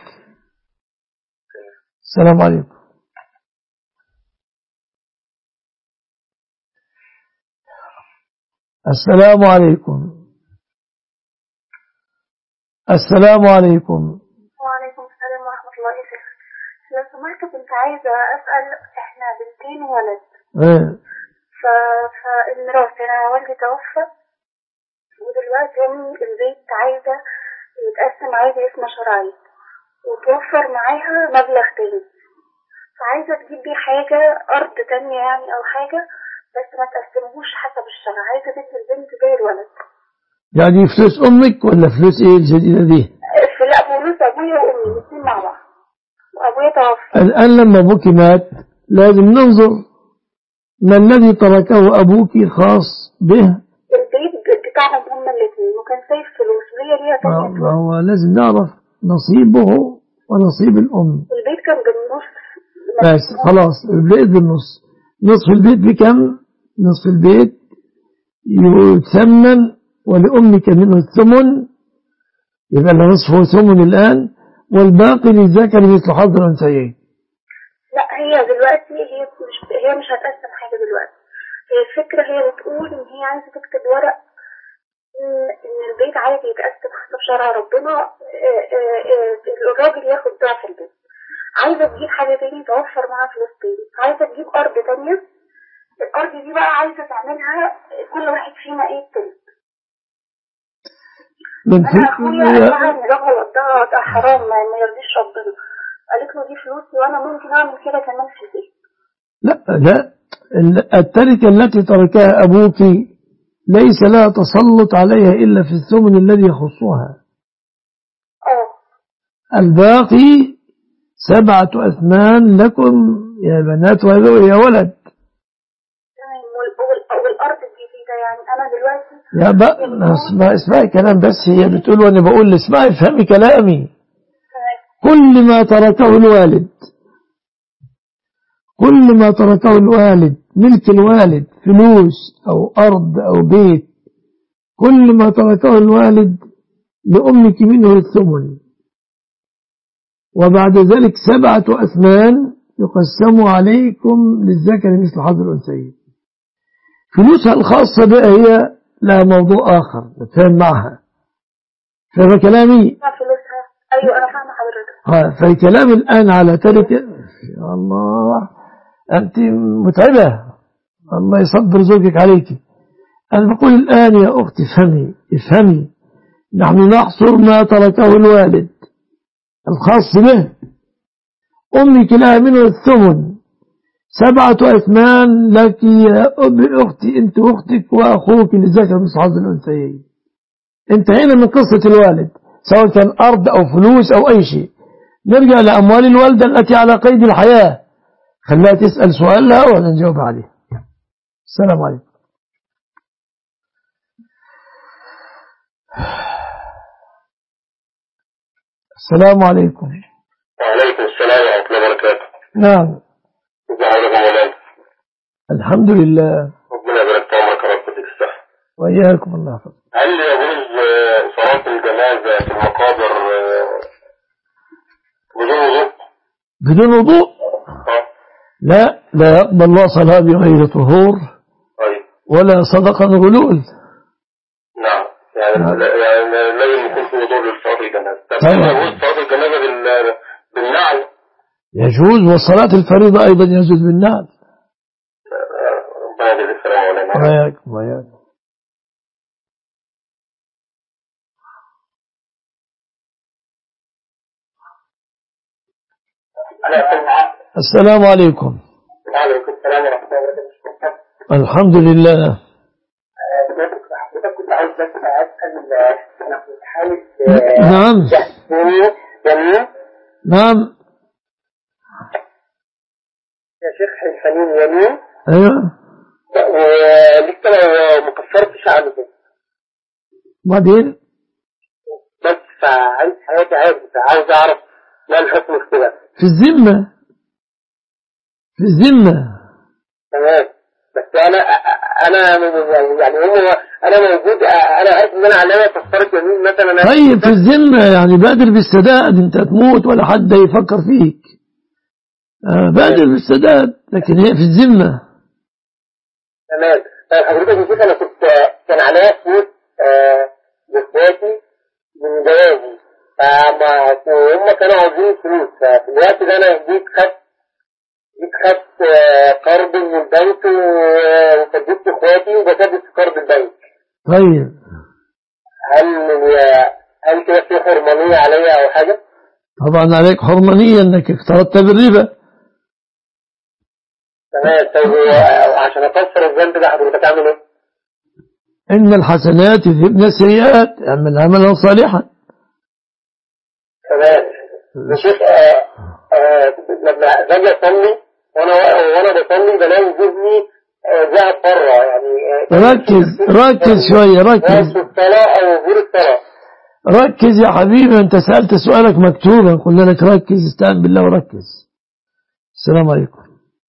السلام عليكم السلام عليكم السلام عليكم وعليكم السلام ورحمة الله وبركاته لو سمحت كنت عايزة أسأل إحنا بنتين وولد إيه. ف... فالميراث أنا والدي توفى ودلوقتي أمي البيت عايزة يتقسم عادي اسم شرعي وتوفر معاها مبلغ تاني فعايزة تجيب بيه حاجة أرض تانية يعني أو حاجة بس ما تقسمهوش حسب الشرع عايزة تدي البنت زي الولد يعني فلوس أمك ولا فلوس إيه الجديدة دي في لا فلوس أبويا وأمي الاتنين مع بعض وأبويا توفى الآن لما أبوك مات لازم ننظر ما الذي تركه أبوك خاص به البيت بتاعهم هما الاتنين وكان سايب فلوس ليا ليا ما تانية ما هو لازم نعرف نصيبه ونصيب الأم البيت كان بالنص بس خلاص البيت بالنص نصف البيت بكم نصف البيت يتثمن ولأمك منه الثمن يبقى له نصفه ثمن الآن والباقي للذكر مثل حظ الأنثيين لا هي دلوقتي هي مش هي مش هتقسم حاجة دلوقتي هي الفكرة هي بتقول إن هي عايزة تكتب ورق إن إن البيت عادي يتقسم حسب شرع ربنا آه، آه، آه، الراجل ياخد ضعف البيت عايزة تجيب حاجة تاني توفر معاها فلوس تاني عايزة تجيب أرض تانية الأرض دي بقى عايزة تعملها كل واحد فينا إيه التالت من أنا أخويا قال في- لها إن ده غلط ده ده حرام ما ما يرضيش ربنا قالت له دي فلوسي وأنا ممكن أعمل كده كمان في البيت لا لا ال- التركة التي تركها أبوك ليس لها تسلط عليها إلا في الثمن الذي يخصها اه الباقي سبعة أثمان لكم يا بنات ويا ولد تمام وال- وال- والأرض الجديدة يعني أنا دلوقتي يا بقى اسمع اسمعي كلام بس هي بتقول وانا بقول اسمعي افهمي كلامي كل ما تركه الوالد كل ما تركه الوالد ملك الوالد فلوس أو أرض أو بيت كل ما تركه الوالد لأمك منه الثمن وبعد ذلك سبعة أثمان يقسم عليكم للذكر مثل حظ الأنثيين فلوسها الخاصة بها هي لها موضوع آخر نتفاهم معها فهذا كلامي فلوسها أيوة أنا فاهمة حضرتك ها، فالكلام الآن على تركة يا الله أنت متعبة الله يصبر زوجك عليك أنا بقول الآن يا أختي افهمي افهمي نحن نحصر ما تركه الوالد الخاص به أمك لها منه الثمن سبعة أثمان لك يا أم أختي أنت وأختك وأخوك للذكر مثل حظ الأنثيين انتهينا من قصة الوالد سواء كان أرض أو فلوس أو أي شيء نرجع لأموال الوالدة التي على قيد الحياة خليها تسأل سؤالها وأنا نجاوب عليه السلام عليكم السلام عليكم وعليكم السلام ورحمة الله وبركاته نعم ازي حضرتك يا مولانا الحمد لله ربنا يبارك في عمرك يا رب ويديك الصحة وإياكم الله يحفظك هل يجوز آه، صلاة الجنازة في المقابر آه، بدون وضوء؟ بدون وضوء اه لا لا يقبل الله صلاة بغير طهور طيب ولا صدقة غلول نعم يعني نعم. لا- يعني لازم يكون في وضوء لصلاة الجنازة طب طبعا. هل يجوز صلاة الجنازة بال- بالنعل؟ يجوز وصلاة الفريضة أيضا يجوز بالنعم آه، ربنا يجزيك السلام يا مولانا وإياكم وإياكم أنا أقول معاك السلام عليكم وعليكم السلام ورحمة الله وبركاته الحمد لله حضرتك كنت عاوز بس أسأل أنا كنت حالة نعم جميل نعم يا شيخ حسين يمين أيوة ولسه ما ما كفرتش عنه بعدين بس فعايز حياتي عادي فعاوز اعرف ما الحكم في كده في الذمة في الذمة تمام بس انا انا يعني هو انا موجود انا عارف ان انا عليا كفاره يمين مثلا انا طيب في الذمة يعني بادر بالسداد انت تموت ولا حد يفكر فيك آه بادر بالسداد لكن هي في الذمة تمام طيب حضرتك يا شيخ انا كنت كان عليا فلوس آه، لاخواتي من جوازي فما وهم كانوا عاوزين فلوس ففي الوقت ده انا جيت خدت جيت خدت آه، قرض من البنك و- وسددت اخواتي وبسدد في قرض البنك طيب هل هل كده في حرمانية عليا او حاجة؟ طبعا عليك حرمانية انك اقترضت بالربا تمام طيب و- عشان اكسر الذنب ده حضرتك اعمل ايه؟ ان الحسنات يذهبن السيئات اعمل عملا صالحا تمام يا شيخ آه، آه، لما باجي اصلي وانا وانا بصلي بلاقي ذهني آه، ذهب بره يعني آه، ركز ركز شوية ركز في الصلاة او غير الصلاة ركز يا حبيبي انت سألت سؤالك مكتوبا قلنا لك ركز استعن بالله وركز السلام عليكم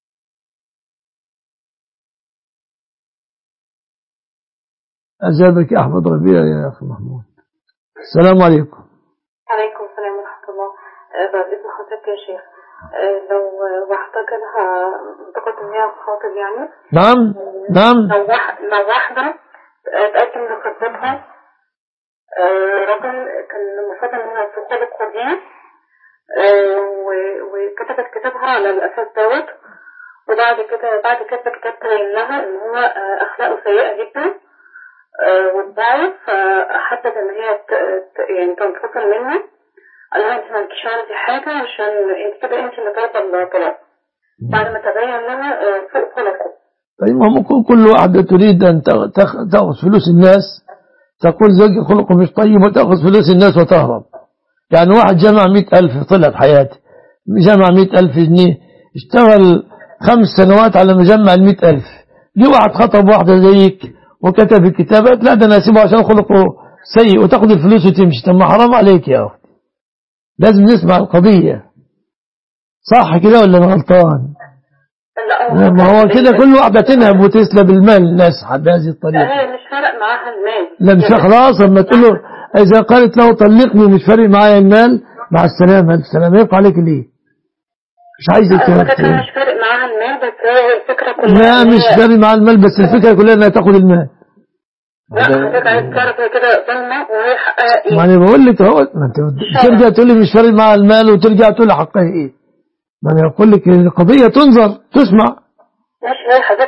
أجابك أحمد ربيع يا أخي محمود السلام عليكم عليكم السلام ورحمة الله آه، بعد إذن حضرتك يا شيخ آه، لو واحدة جالها اعتقد إن هي خاطب يعني نعم نعم لو واحد لو واحدة آه، تقدم لخطيبها آه، راجل كان المفروض إن هي في خلق قديم آه، و- وكتبت كتابها على الأساس دوت وبعد كده بعد كده كتاب تبين لها إن هو آه، أخلاقه سيئة جدا آه، واتباعت فحدد إن هي ت- ت- يعني تنفصل منه قال لها انت ما انتش عارفة حاجة عشان انت كده انت اللي طالبة الطلاق بعد ما تبين لها آه، سوء خلقه طيب ما ممكن كل واحدة تريد أن تأخ- تأخ- تأخذ فلوس الناس تقول زوجي خلقه مش طيب وتأخذ فلوس الناس وتهرب يعني واحد جمع مئة ألف طلع في حياته جمع مئة ألف جنيه اشتغل خمس سنوات على ما جمع المئة ألف جه واحد خطب واحدة زيك وكتب الكتابات لا ده أنا أسيبه عشان خلقه سيء وتاخذ الفلوس وتمشي طب ما حرام عليك يا أختي لازم نسمع القضية صح كده ولا أنا غلطان؟ لا ما هو كده كل واحدة تنهب وتسلب المال الناس بهذه الطريقة هي مش فارق معاها المال لا مش خلاص لما تقول له إذا قالت له طلقني مش فارق معايا المال مع السلامة ألف سلامة يبقى عليك ليه مش عايزك هو كده تبقى- مش فارق معاها المال بس هي الفكرة كلها لا إن مش هي- فارق مع المال بس الفكرة كلها انها تاخد المال لا حضرتك عايز تعرف هي كده ظلمة وهي حقها ايه ما انا بقول لك اهو ما انت ترجع تقول لي مش فارق مع المال وترجع تقول لي حقها ايه ما انا بقول لك القضية تنظر تسمع ماشي هي حضرتك هتسيب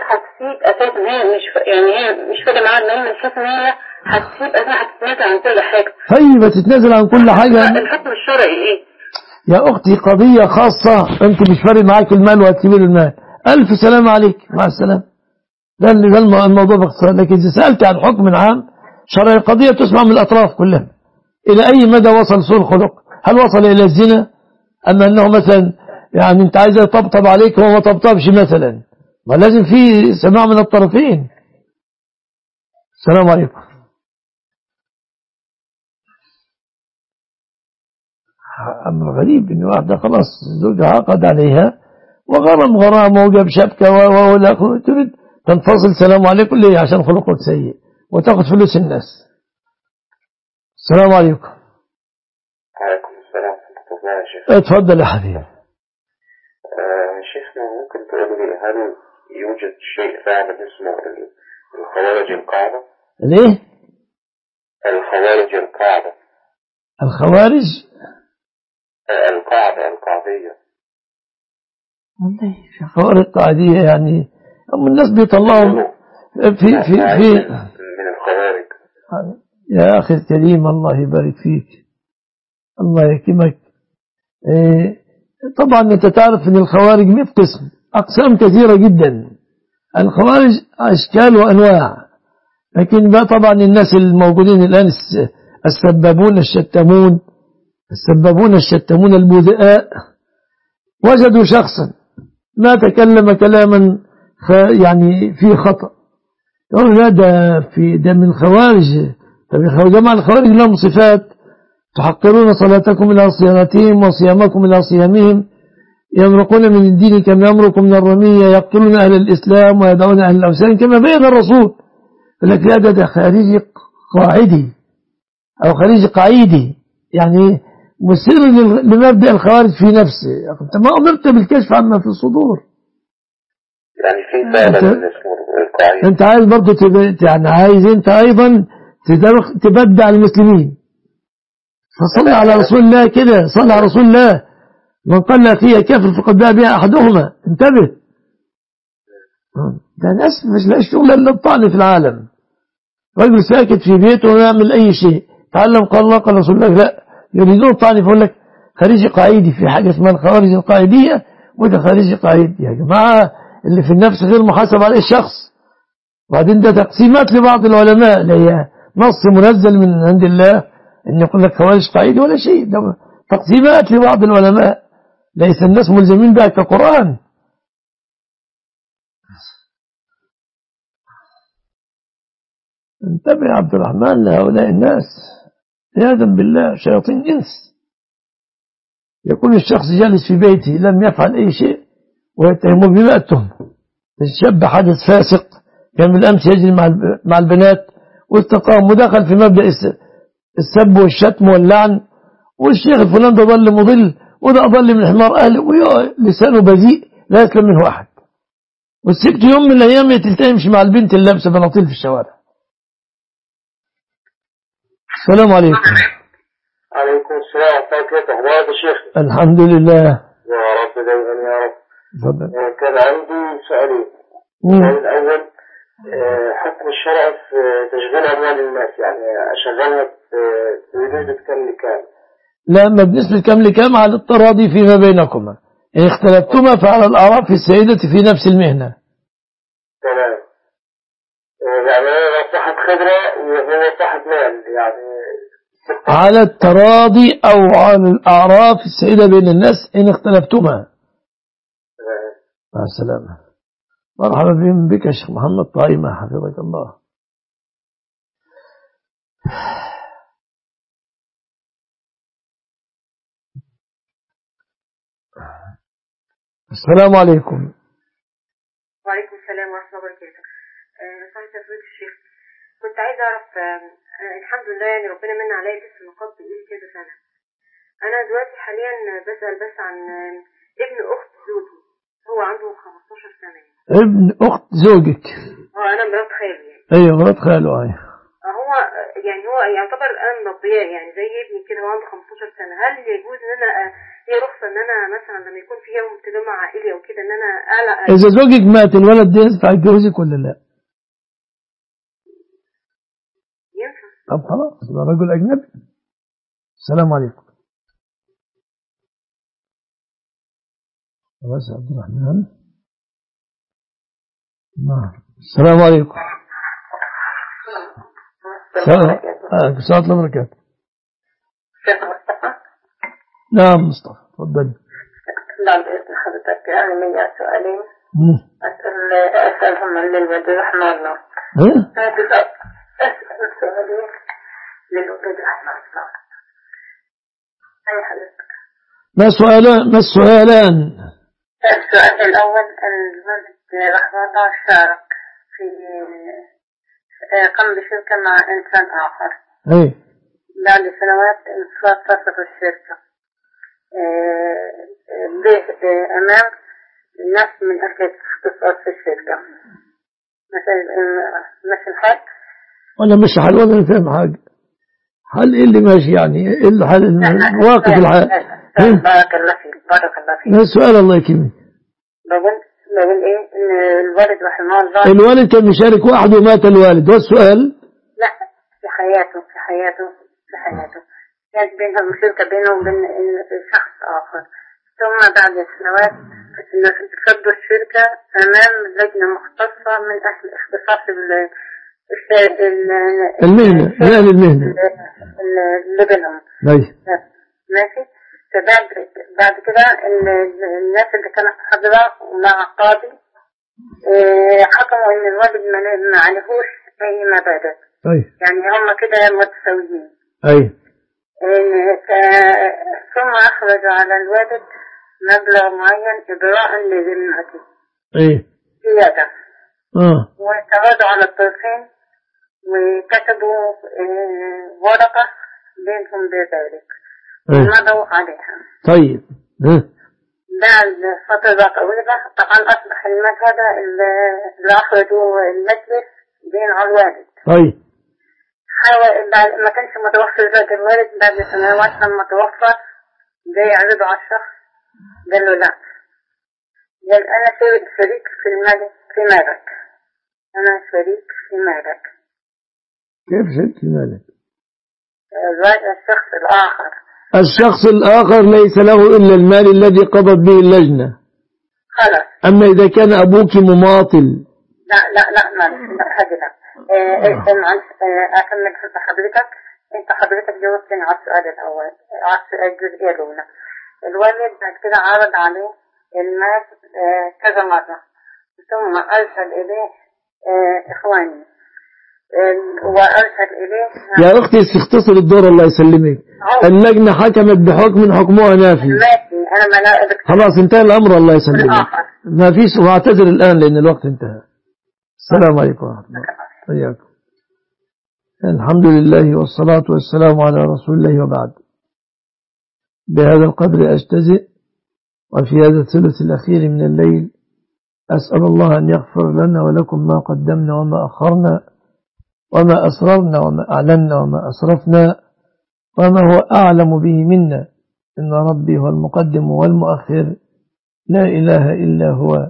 هتسيب اساسا هي مش ف... يعني هي مش فارق معاها المهم من حيث ان هي هتسيب اساسا هتتنازل عن كل حاجه طيب تتنازل عن كل حاجة الحكم الشرعي ايه؟ يا أختي قضية خاصة أنت مش فارق معاك المال وهتسيبي له المال ألف سلام عليك مع السلامة ده اللي ده الم- الموضوع باختصار لكن إذا سألت عن حكم عام شرعي القضية تسمع من الأطراف كلها إلى أي مدى وصل سوء الخلق هل وصل إلى الزنا أم أنه مثلا يعني أنت عايز يطبطب عليك وهو ما طبطبش مثلا ما لازم في سماع من الطرفين السلام عليكم أمر غريب إن واحدة خلاص زوجها عقد عليها وغرم غرامه وجاب شبكة و- و- ولا أخو- تريد تنفصل سلام عليكم ليه عشان خلقك سيء وتاخذ فلوس الناس السلام عليكم عليكم السلام ورحمة الله يا شيخ اتفضل يا حبيبي آه، شيخنا ممكن تقول لي هل يوجد شيء فعلا اسمه ال- الخوارج القاعدة؟ ليه الخوارج القاعدة الخوارج آه، القاعدة القاعدية والله في خوارج قاعدية يعني أما الناس بيطلعوا في في في من الخوارج يا أخي الكريم الله يبارك فيك الله يكرمك إيه، طبعا أنت تعرف أن الخوارج 100 قسم أقسام كثيرة جدا الخوارج أشكال وأنواع لكن بقى طبعا الناس الموجودين الآن الس- السبابون الشتمون السبابون الشتمون البذئاء وجدوا شخصا ما تكلم كلاما خ- يعني فيه خطأ يقول لا ده في ده من الخوارج طب يا جماعة الخوارج لهم صفات تحقرون صلاتكم إلى صيامتهم وصيامكم إلى صيامهم يمرقون من الدين كما يمرق من الرمية يقتلون أهل الإسلام ويدعون أهل الأوثان كما بين الرسول يقول لك لا ده ده خارجي قاعدي أو خارجي قعيدي يعني مسر لل- لمبدأ الخوارج في نفسه أنت ما أمرت بالكشف عما في الصدور يعني في فعلا أنت- من اسمه القاعدة انت عايز برضو تب... يعني عايز انت ايضا تدرخ- تبدع المسلمين فصل على رسول الله كده صل على رسول الله من قال لاخيه كافر فقد باع بها احدهما انتبه ده ناس مش لاقي شغل الا الطعن في العالم رجل ساكت في بيته ولا يعمل اي شيء تعلم قال الله قال رسول الله لا يريدون الطعن فيقول لك خارجي قاعدي في حاجه اسمها الخوارج القاعديه وده خارجي قاعدي يا جماعه اللي في النفس غير محاسب عليه الشخص وبعدين ده تقسيمات لبعض العلماء اللي هي نص منزل من عند الله ان يقول لك خوارج قاعدة ولا شيء ده تقسيمات لبعض العلماء ليس الناس ملزمين بها كقرآن انتبه يا عبد الرحمن لهؤلاء الناس عياذا بالله شياطين جنس يكون الشخص جالس في بيته لم يفعل أي شيء ويتهمه بما التهم الشاب حدث فاسق كان بالأمس يجري مع الب- مع البنات واستقام ودخل في مبدأ الس- السب والشتم واللعن والشيخ الفلان ده ضل مضل وده أضل من حمار أهله ويا- لسانه بذيء لا يسلم منه أحد والسبت يوم من الأيام تلتهمش مع البنت اللي لابسة بناطيل في الشوارع السلام عليكم عليكم السلام ورحمة الله وبركاته أخبارك يا شيخ الحمد لله يا رب دايما يا رب تفضل آه، كان عندي سؤالين مم. السؤال الأول آه، حكم الشرع في تشغيل أموال الناس يعني أشغلها ب- بنسبة كام لكام لا ما بنسبة كم لكم على التراضي فيما بينكما إن اختلفتما فعلى الأعراف السيدة في نفس المهنة تمام آه، يعني أنا لو صاحب خبرة وهو صاحب مال يعني على التراضي أو على الأعراف السيدة بين الناس إن اختلفتما تمام. مع السلامة مرحبا بهم بك يا شيخ محمد طائمة حفظك الله السلام عليكم وعليكم السلام ورحمة الله وبركاته. آه، سمعت فضيلة الشيخ. كنت عايزة أعرف آه، آه، الحمد لله يعني ربنا من عليا لسه النقاط بقالي كذا سنة. أنا دلوقتي حاليا بسأل بس عن آه، ابن أخت زوجي. هو عنده 15 سنة يعني. ابن أخت زوجك هو أنا مرات خالي يعني. أيوة مرات خاله أيوة هو آه، يعني هو هو يعتبر انا مربياه يعني زي ابني كده هو عنده 15 سنه هل يجوز ان انا آه، ليه رخصه ان انا مثلا لما يكون في يوم تجمع عائلي او كده ان انا اعلق إذا زوجك مات الولد ده ينفع يتجوزك ولا لا ينفع طب خلاص يبقى رجل أجنبي السلام عليكم خلاص يا عبد الرحمن نعم السلام عليكم السلام آه، السلام الله وبركاته شيخ مصطفى نعم مصطفى تفضلي بعد إذن حضرتك أنا لي سؤالين مم. أسأل أسألهم للولد رحمه الله إيه؟ أسأل أسأل سؤالين للولد رحمه الله أي حضرتك ما السؤالان ما السؤالان السؤال الأول الولد رحمه الله شارك في قام بشركة مع إنسان آخر ايه بعد سنوات انفراد تصف الشركة به أمام ناس من أهل الاختصاص في الشركة مثل مثل حد ولا مش حل ولا أنا فاهم حاجة حل ايه اللي ماشي يعني ايه اللي حل واقف الحال إيه؟ بارك الله فيك بارك الله فيك ما السؤال الله يكرمك بقول بقول إيه إن الوالد رحمه الله الوالد كان يشارك وحده ومات الوالد هو السؤال لا في حياته في حياته في حياته كانت بينهم مشركة بينه وبين شخص آخر ثم بعد سنوات فضوا الشركة أمام لجنة مختصة من أهل اختصاص ال- الش- ال- المهنة من أهل المهنة اللي بينهم أي ماشي فبعد بعد كده ال- ال- الناس اللي كانت حاضرة مع قاضي آه، حكموا إن الوالد ما ما عليهوش أي مبادئ أي يعني هم كده متساويين أي إن ف- ثم أخرجوا على الوالد مبلغ معين إبراء لذمته أي زيادة آه واعترضوا على الطرفين وكتبوا آه، ورقة بينهم بذلك أي ومضوا عليها طيب ها بعد فترة طويلة طبعا أصبح المذهب اللي أخرجوا المجلس بين على الوالد طيب حاول بعد ما كانش متوفر ذات الوالد بعد سنوات لما توفى جاي يعرضه على الشخص قال له لا قال أنا شريك شريك في المال في مالك أنا شريك في مالك كيف شلت مالك الوالد الشخص الآخر الشخص الآخر ليس له إلا المال الذي قضت به اللجنة خلاص أما إذا كان أبوك مماطل لا لا لا معلش لا هذه لا آه، آه، معلش آه، أكمل حتى حضرتك أنت حضرتك جاوبتني على السؤال الأول على السؤال الجزئية الأولى الوالد بعد كده عرض عليه المال آه، كذا مرة ثم أرسل إليه آه، إخواني آه، وأرسل إليه يا أختي استختصر الدور الله يسلمك اللجنة حكمت بحكم حكمها نافي ماشي أنا ما لا أدرك خلاص انتهى الأمر الله يسلمك الآخر ما فيش واعتذر الآن لأن الوقت انتهى السلام عليكم ورحمة الله حياكم الحمد لله والصلاة والسلام على رسول الله وبعد بهذا القدر أجتزئ وفي هذا الثلث الأخير من الليل أسأل الله أن يغفر لنا ولكم ما قدمنا وما أخرنا وما أسررنا وما أعلنا وما أسرفنا وما هو أعلم به منا إن ربي هو المقدم والمؤخر لا إله إلا هو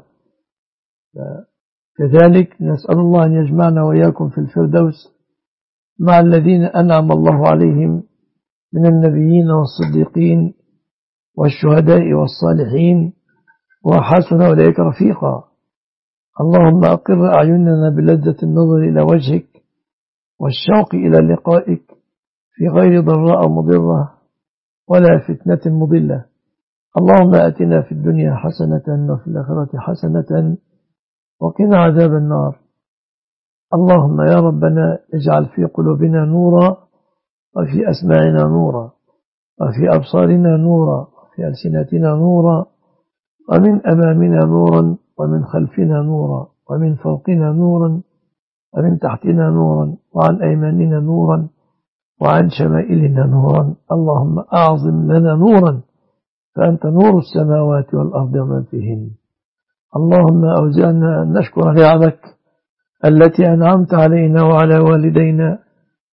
كذلك نسأل الله أن يجمعنا وإياكم في الفردوس مع الذين أنعم الله عليهم من النبيين والصديقين والشهداء والصالحين وحسن أولئك رفيقا اللهم أقر أعيننا بلذة النظر إلى وجهك والشوق إلى لقائك في غير ضراء مضرة ولا فتنة مضلة اللهم أتنا في الدنيا حسنة وفي الآخرة حسنة وقنا عذاب النار اللهم يا ربنا اجعل في قلوبنا نورا وفي أسماعنا نورا وفي أبصارنا نورا وفي ألسنتنا نورا ومن أمامنا نورا ومن خلفنا نورا ومن فوقنا نورا ومن تحتنا نورا وعن أيماننا نورا وعن شمائلنا نورا اللهم أعظم لنا نورا فأنت نور السماوات والأرض ومن فيهن اللهم أوزعنا أن نشكر نعمك التي أنعمت علينا وعلى والدينا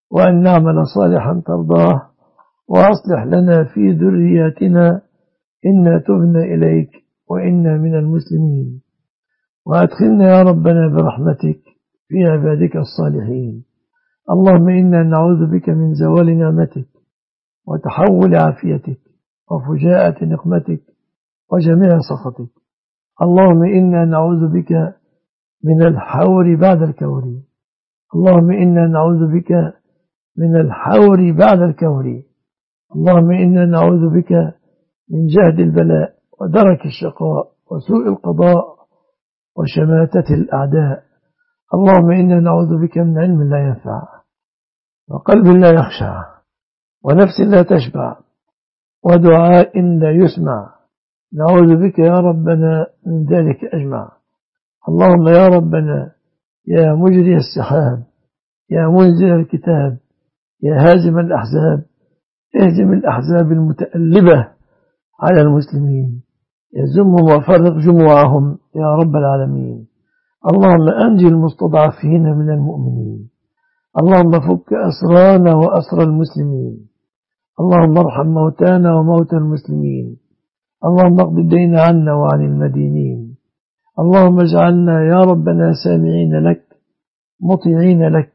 وأن نعمل صالحا ترضاه وأصلح لنا في ذرياتنا إنا تبنا إليك وإنا من المسلمين وأدخلنا يا ربنا برحمتك في عبادك الصالحين اللهم إنا نعوذ بك من زوال نعمتك وتحول عافيتك وفجاءة نقمتك وجميع سخطك اللهم إنا نعوذ بك من الحور بعد الكور اللهم إنا نعوذ بك من الحور بعد الكور اللهم إنا نعوذ بك من جهد البلاء ودرك الشقاء وسوء القضاء وشماتة الأعداء اللهم إنا نعوذ بك من علم لا ينفع وقلب لا يخشع ونفس لا تشبع ودعاء لا يسمع نعوذ بك يا ربنا من ذلك أجمع اللهم يا ربنا يا مجري السحاب يا منزل الكتاب يا هازم الأحزاب اهزم الأحزاب المتألبة على المسلمين يزمهم وفرق جموعهم يا رب العالمين اللهم أنجي المستضعفين من المؤمنين اللهم فك أسرانا وأسر المسلمين اللهم ارحم موتانا وموتى المسلمين اللهم اقض الدين عنا وعن المدينين اللهم اجعلنا يا ربنا سامعين لك مطيعين لك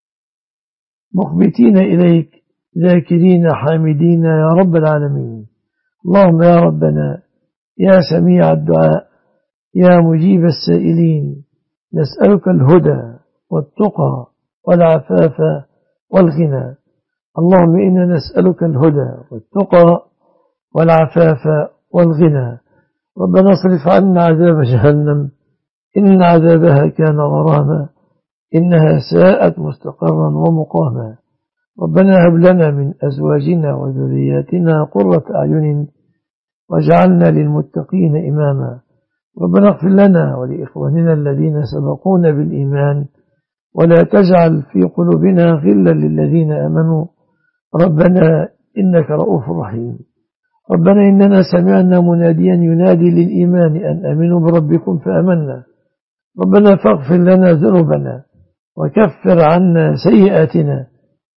مخبتين إليك ذاكرين حامدين يا رب العالمين اللهم يا ربنا يا سميع الدعاء يا مجيب السائلين نسألك الهدى والتقى والعفاف والغنى اللهم إنا نسألك الهدى والتقى والعفاف والغنى ربنا اصرف عنا عذاب جهنم إن عذابها كان غراما إنها ساءت مستقرا ومقاما ربنا هب لنا من أزواجنا وذرياتنا قرة أعين واجعلنا للمتقين إماما ربنا اغفر لنا ولإخواننا الذين سبقونا بالإيمان ولا تجعل في قلوبنا غلا للذين آمنوا ربنا إنك رؤوف رحيم ربنا إننا سمعنا مناديا ينادي للإيمان أن أمنوا بربكم فأمنا ربنا فاغفر لنا ذنوبنا وكفر عنا سيئاتنا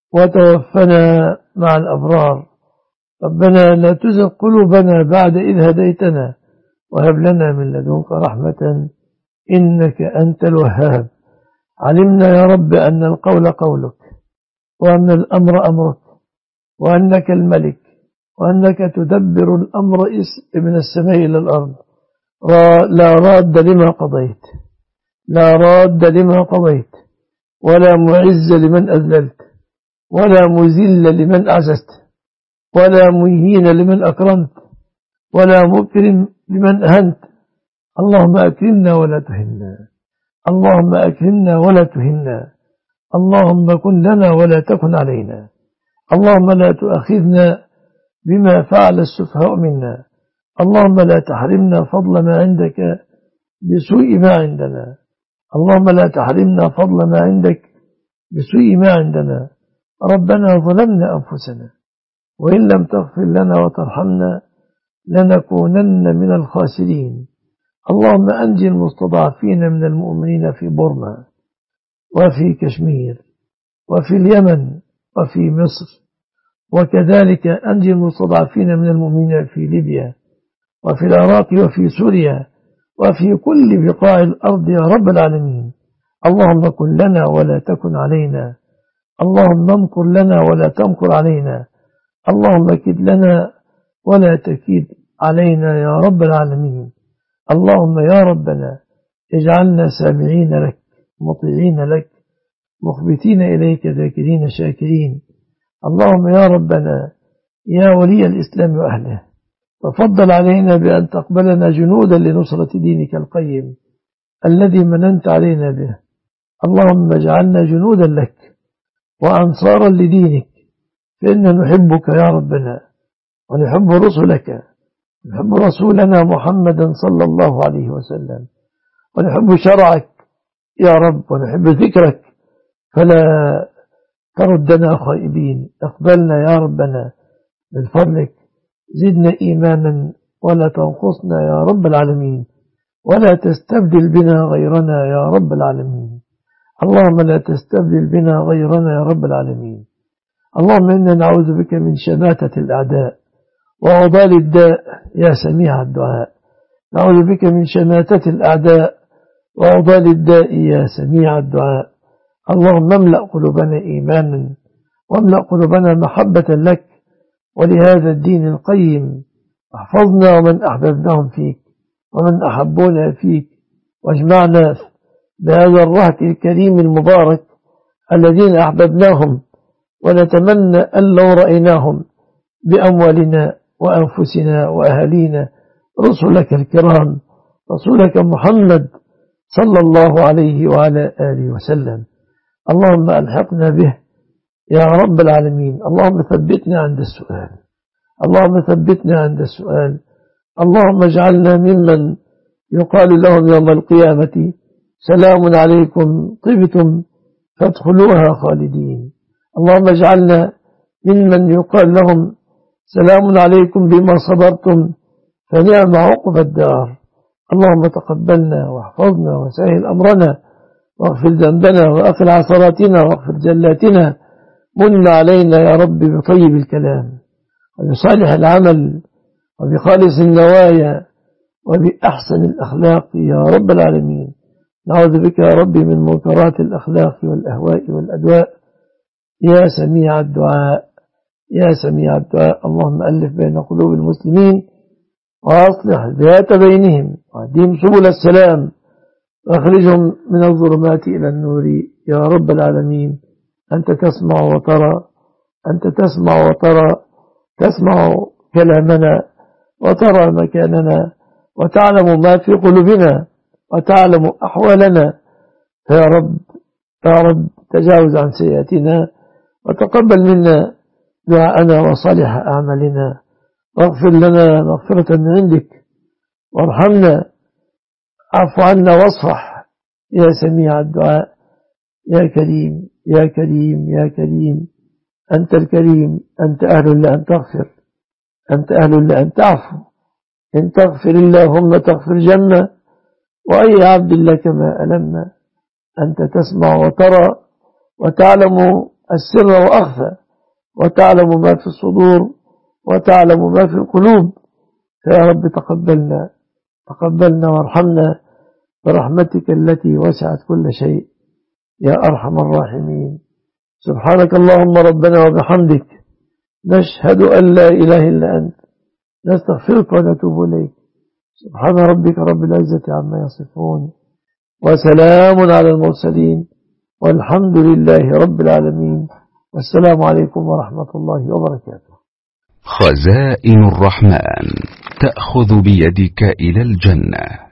وتوفنا مع الأبرار ربنا لا تزغ قلوبنا بعد إذ هديتنا وهب لنا من لدنك رحمة إنك أنت الوهاب علمنا يا رب أن القول قولك وأن الأمر أمرك وأنك الملك وأنك تدبر الأمر من السماء إلى الأرض لا راد لما قضيت لا راد لما قضيت ولا معز لمن أذللت ولا مذل لمن أعززت ولا مهين لمن أكرمت ولا مكرم لمن أهنت اللهم أكرمنا ولا تهنا اللهم أكرمنا ولا تهنا اللهم كن لنا ولا تكن علينا اللهم لا تؤاخذنا بما فعل السفهاء منا اللهم لا تحرمنا فضل ما عندك بسوء ما عندنا اللهم لا تحرمنا فضل ما عندك بسوء ما عندنا ربنا ظلمنا أنفسنا وإن لم تغفر لنا وترحمنا لنكونن من الخاسرين اللهم أنجي المستضعفين من المؤمنين في بورما وفي كشمير وفي اليمن وفي مصر وكذلك أنجي المستضعفين من المؤمنين في ليبيا وفي العراق وفي سوريا وفي كل بقاع الأرض يا رب العالمين اللهم كن لنا ولا تكن علينا اللهم امكر لنا ولا تمكر علينا اللهم كد لنا ولا تكيد علينا يا رب العالمين اللهم يا ربنا اجعلنا سامعين لك مطيعين لك مخبتين إليك ذاكرين شاكرين اللهم يا ربنا يا ولي الإسلام وأهله تفضل علينا بأن تقبلنا جنودا لنصرة دينك القيم الذي مننت علينا به اللهم اجعلنا جنودا لك وأنصارا لدينك فإنا نحبك يا ربنا ونحب رسلك نحب رسولنا محمدا صلى الله عليه وسلم ونحب شرعك يا رب ونحب ذكرك فلا تردنا خائبين اقبلنا يا ربنا من فضلك زدنا إيمانا ولا تنقصنا يا رب العالمين ولا تستبدل بنا غيرنا يا رب العالمين اللهم لا تستبدل بنا غيرنا يا رب العالمين اللهم إنا نعوذ بك من شماتة الأعداء وعضال الداء يا سميع الدعاء نعوذ بك من شماتة الأعداء وعضال الداء يا سميع الدعاء اللهم املأ قلوبنا إيمانا واملأ قلوبنا محبة لك ولهذا الدين القيم احفظنا ومن أحببناهم فيك ومن أحبونا فيك واجمعنا بهذا الرهط الكريم المبارك الذين أحببناهم ونتمنى أن لو رأيناهم بأموالنا وأنفسنا وأهالينا رسلك الكرام رسولك محمد صلى الله عليه وعلى آله وسلم اللهم ألحقنا به يا رب العالمين اللهم ثبتنا عند السؤال اللهم ثبتنا عند السؤال اللهم اجعلنا ممن يقال لهم يوم القيامة سلام عليكم طبتم فادخلوها خالدين اللهم اجعلنا ممن يقال لهم سلام عليكم بما صبرتم فنعم عقب الدار اللهم تقبلنا واحفظنا وسهل أمرنا واغفر ذنبنا وأقل عثراتنا واغفر جلاتنا من علينا يا رب بطيب الكلام وبصالح العمل وبخالص النوايا وبأحسن الأخلاق يا رب العالمين نعوذ بك يا رب من منكرات الأخلاق والأهواء والأدواء يا سميع الدعاء يا سميع الدعاء اللهم ألف بين قلوب المسلمين وأصلح ذات بينهم واهدهم سبل السلام واخرجهم من الظلمات إلى النور يا رب العالمين أنت تسمع وترى أنت تسمع وترى تسمع كلامنا وترى مكاننا وتعلم ما في قلوبنا وتعلم أحوالنا يا رب يا رب تجاوز عن سيئاتنا وتقبل منا دعاءنا وصالح أعمالنا واغفر لنا مغفرة من عندك وارحمنا عفو عنا واصفح يا سميع الدعاء يا كريم يا كريم يا كريم أنت الكريم أنت أهل لأن تغفر أنت أهل لأن تعفو إن تغفر اللهم تغفر جنة وأي عبد لك ما ألم أنت تسمع وترى وتعلم السر وأخفى وتعلم ما في الصدور وتعلم ما في القلوب فيا رب تقبلنا تقبلنا وارحمنا برحمتك التي وسعت كل شيء يا أرحم الراحمين سبحانك اللهم ربنا وبحمدك نشهد أن لا إله إلا أنت نستغفرك ونتوب إليك سبحان ربك رب العزة عما يصفون وسلام على المرسلين والحمد لله رب العالمين والسلام عليكم ورحمة الله وبركاته خزائن الرحمن تأخذ بيدك إلى الجنة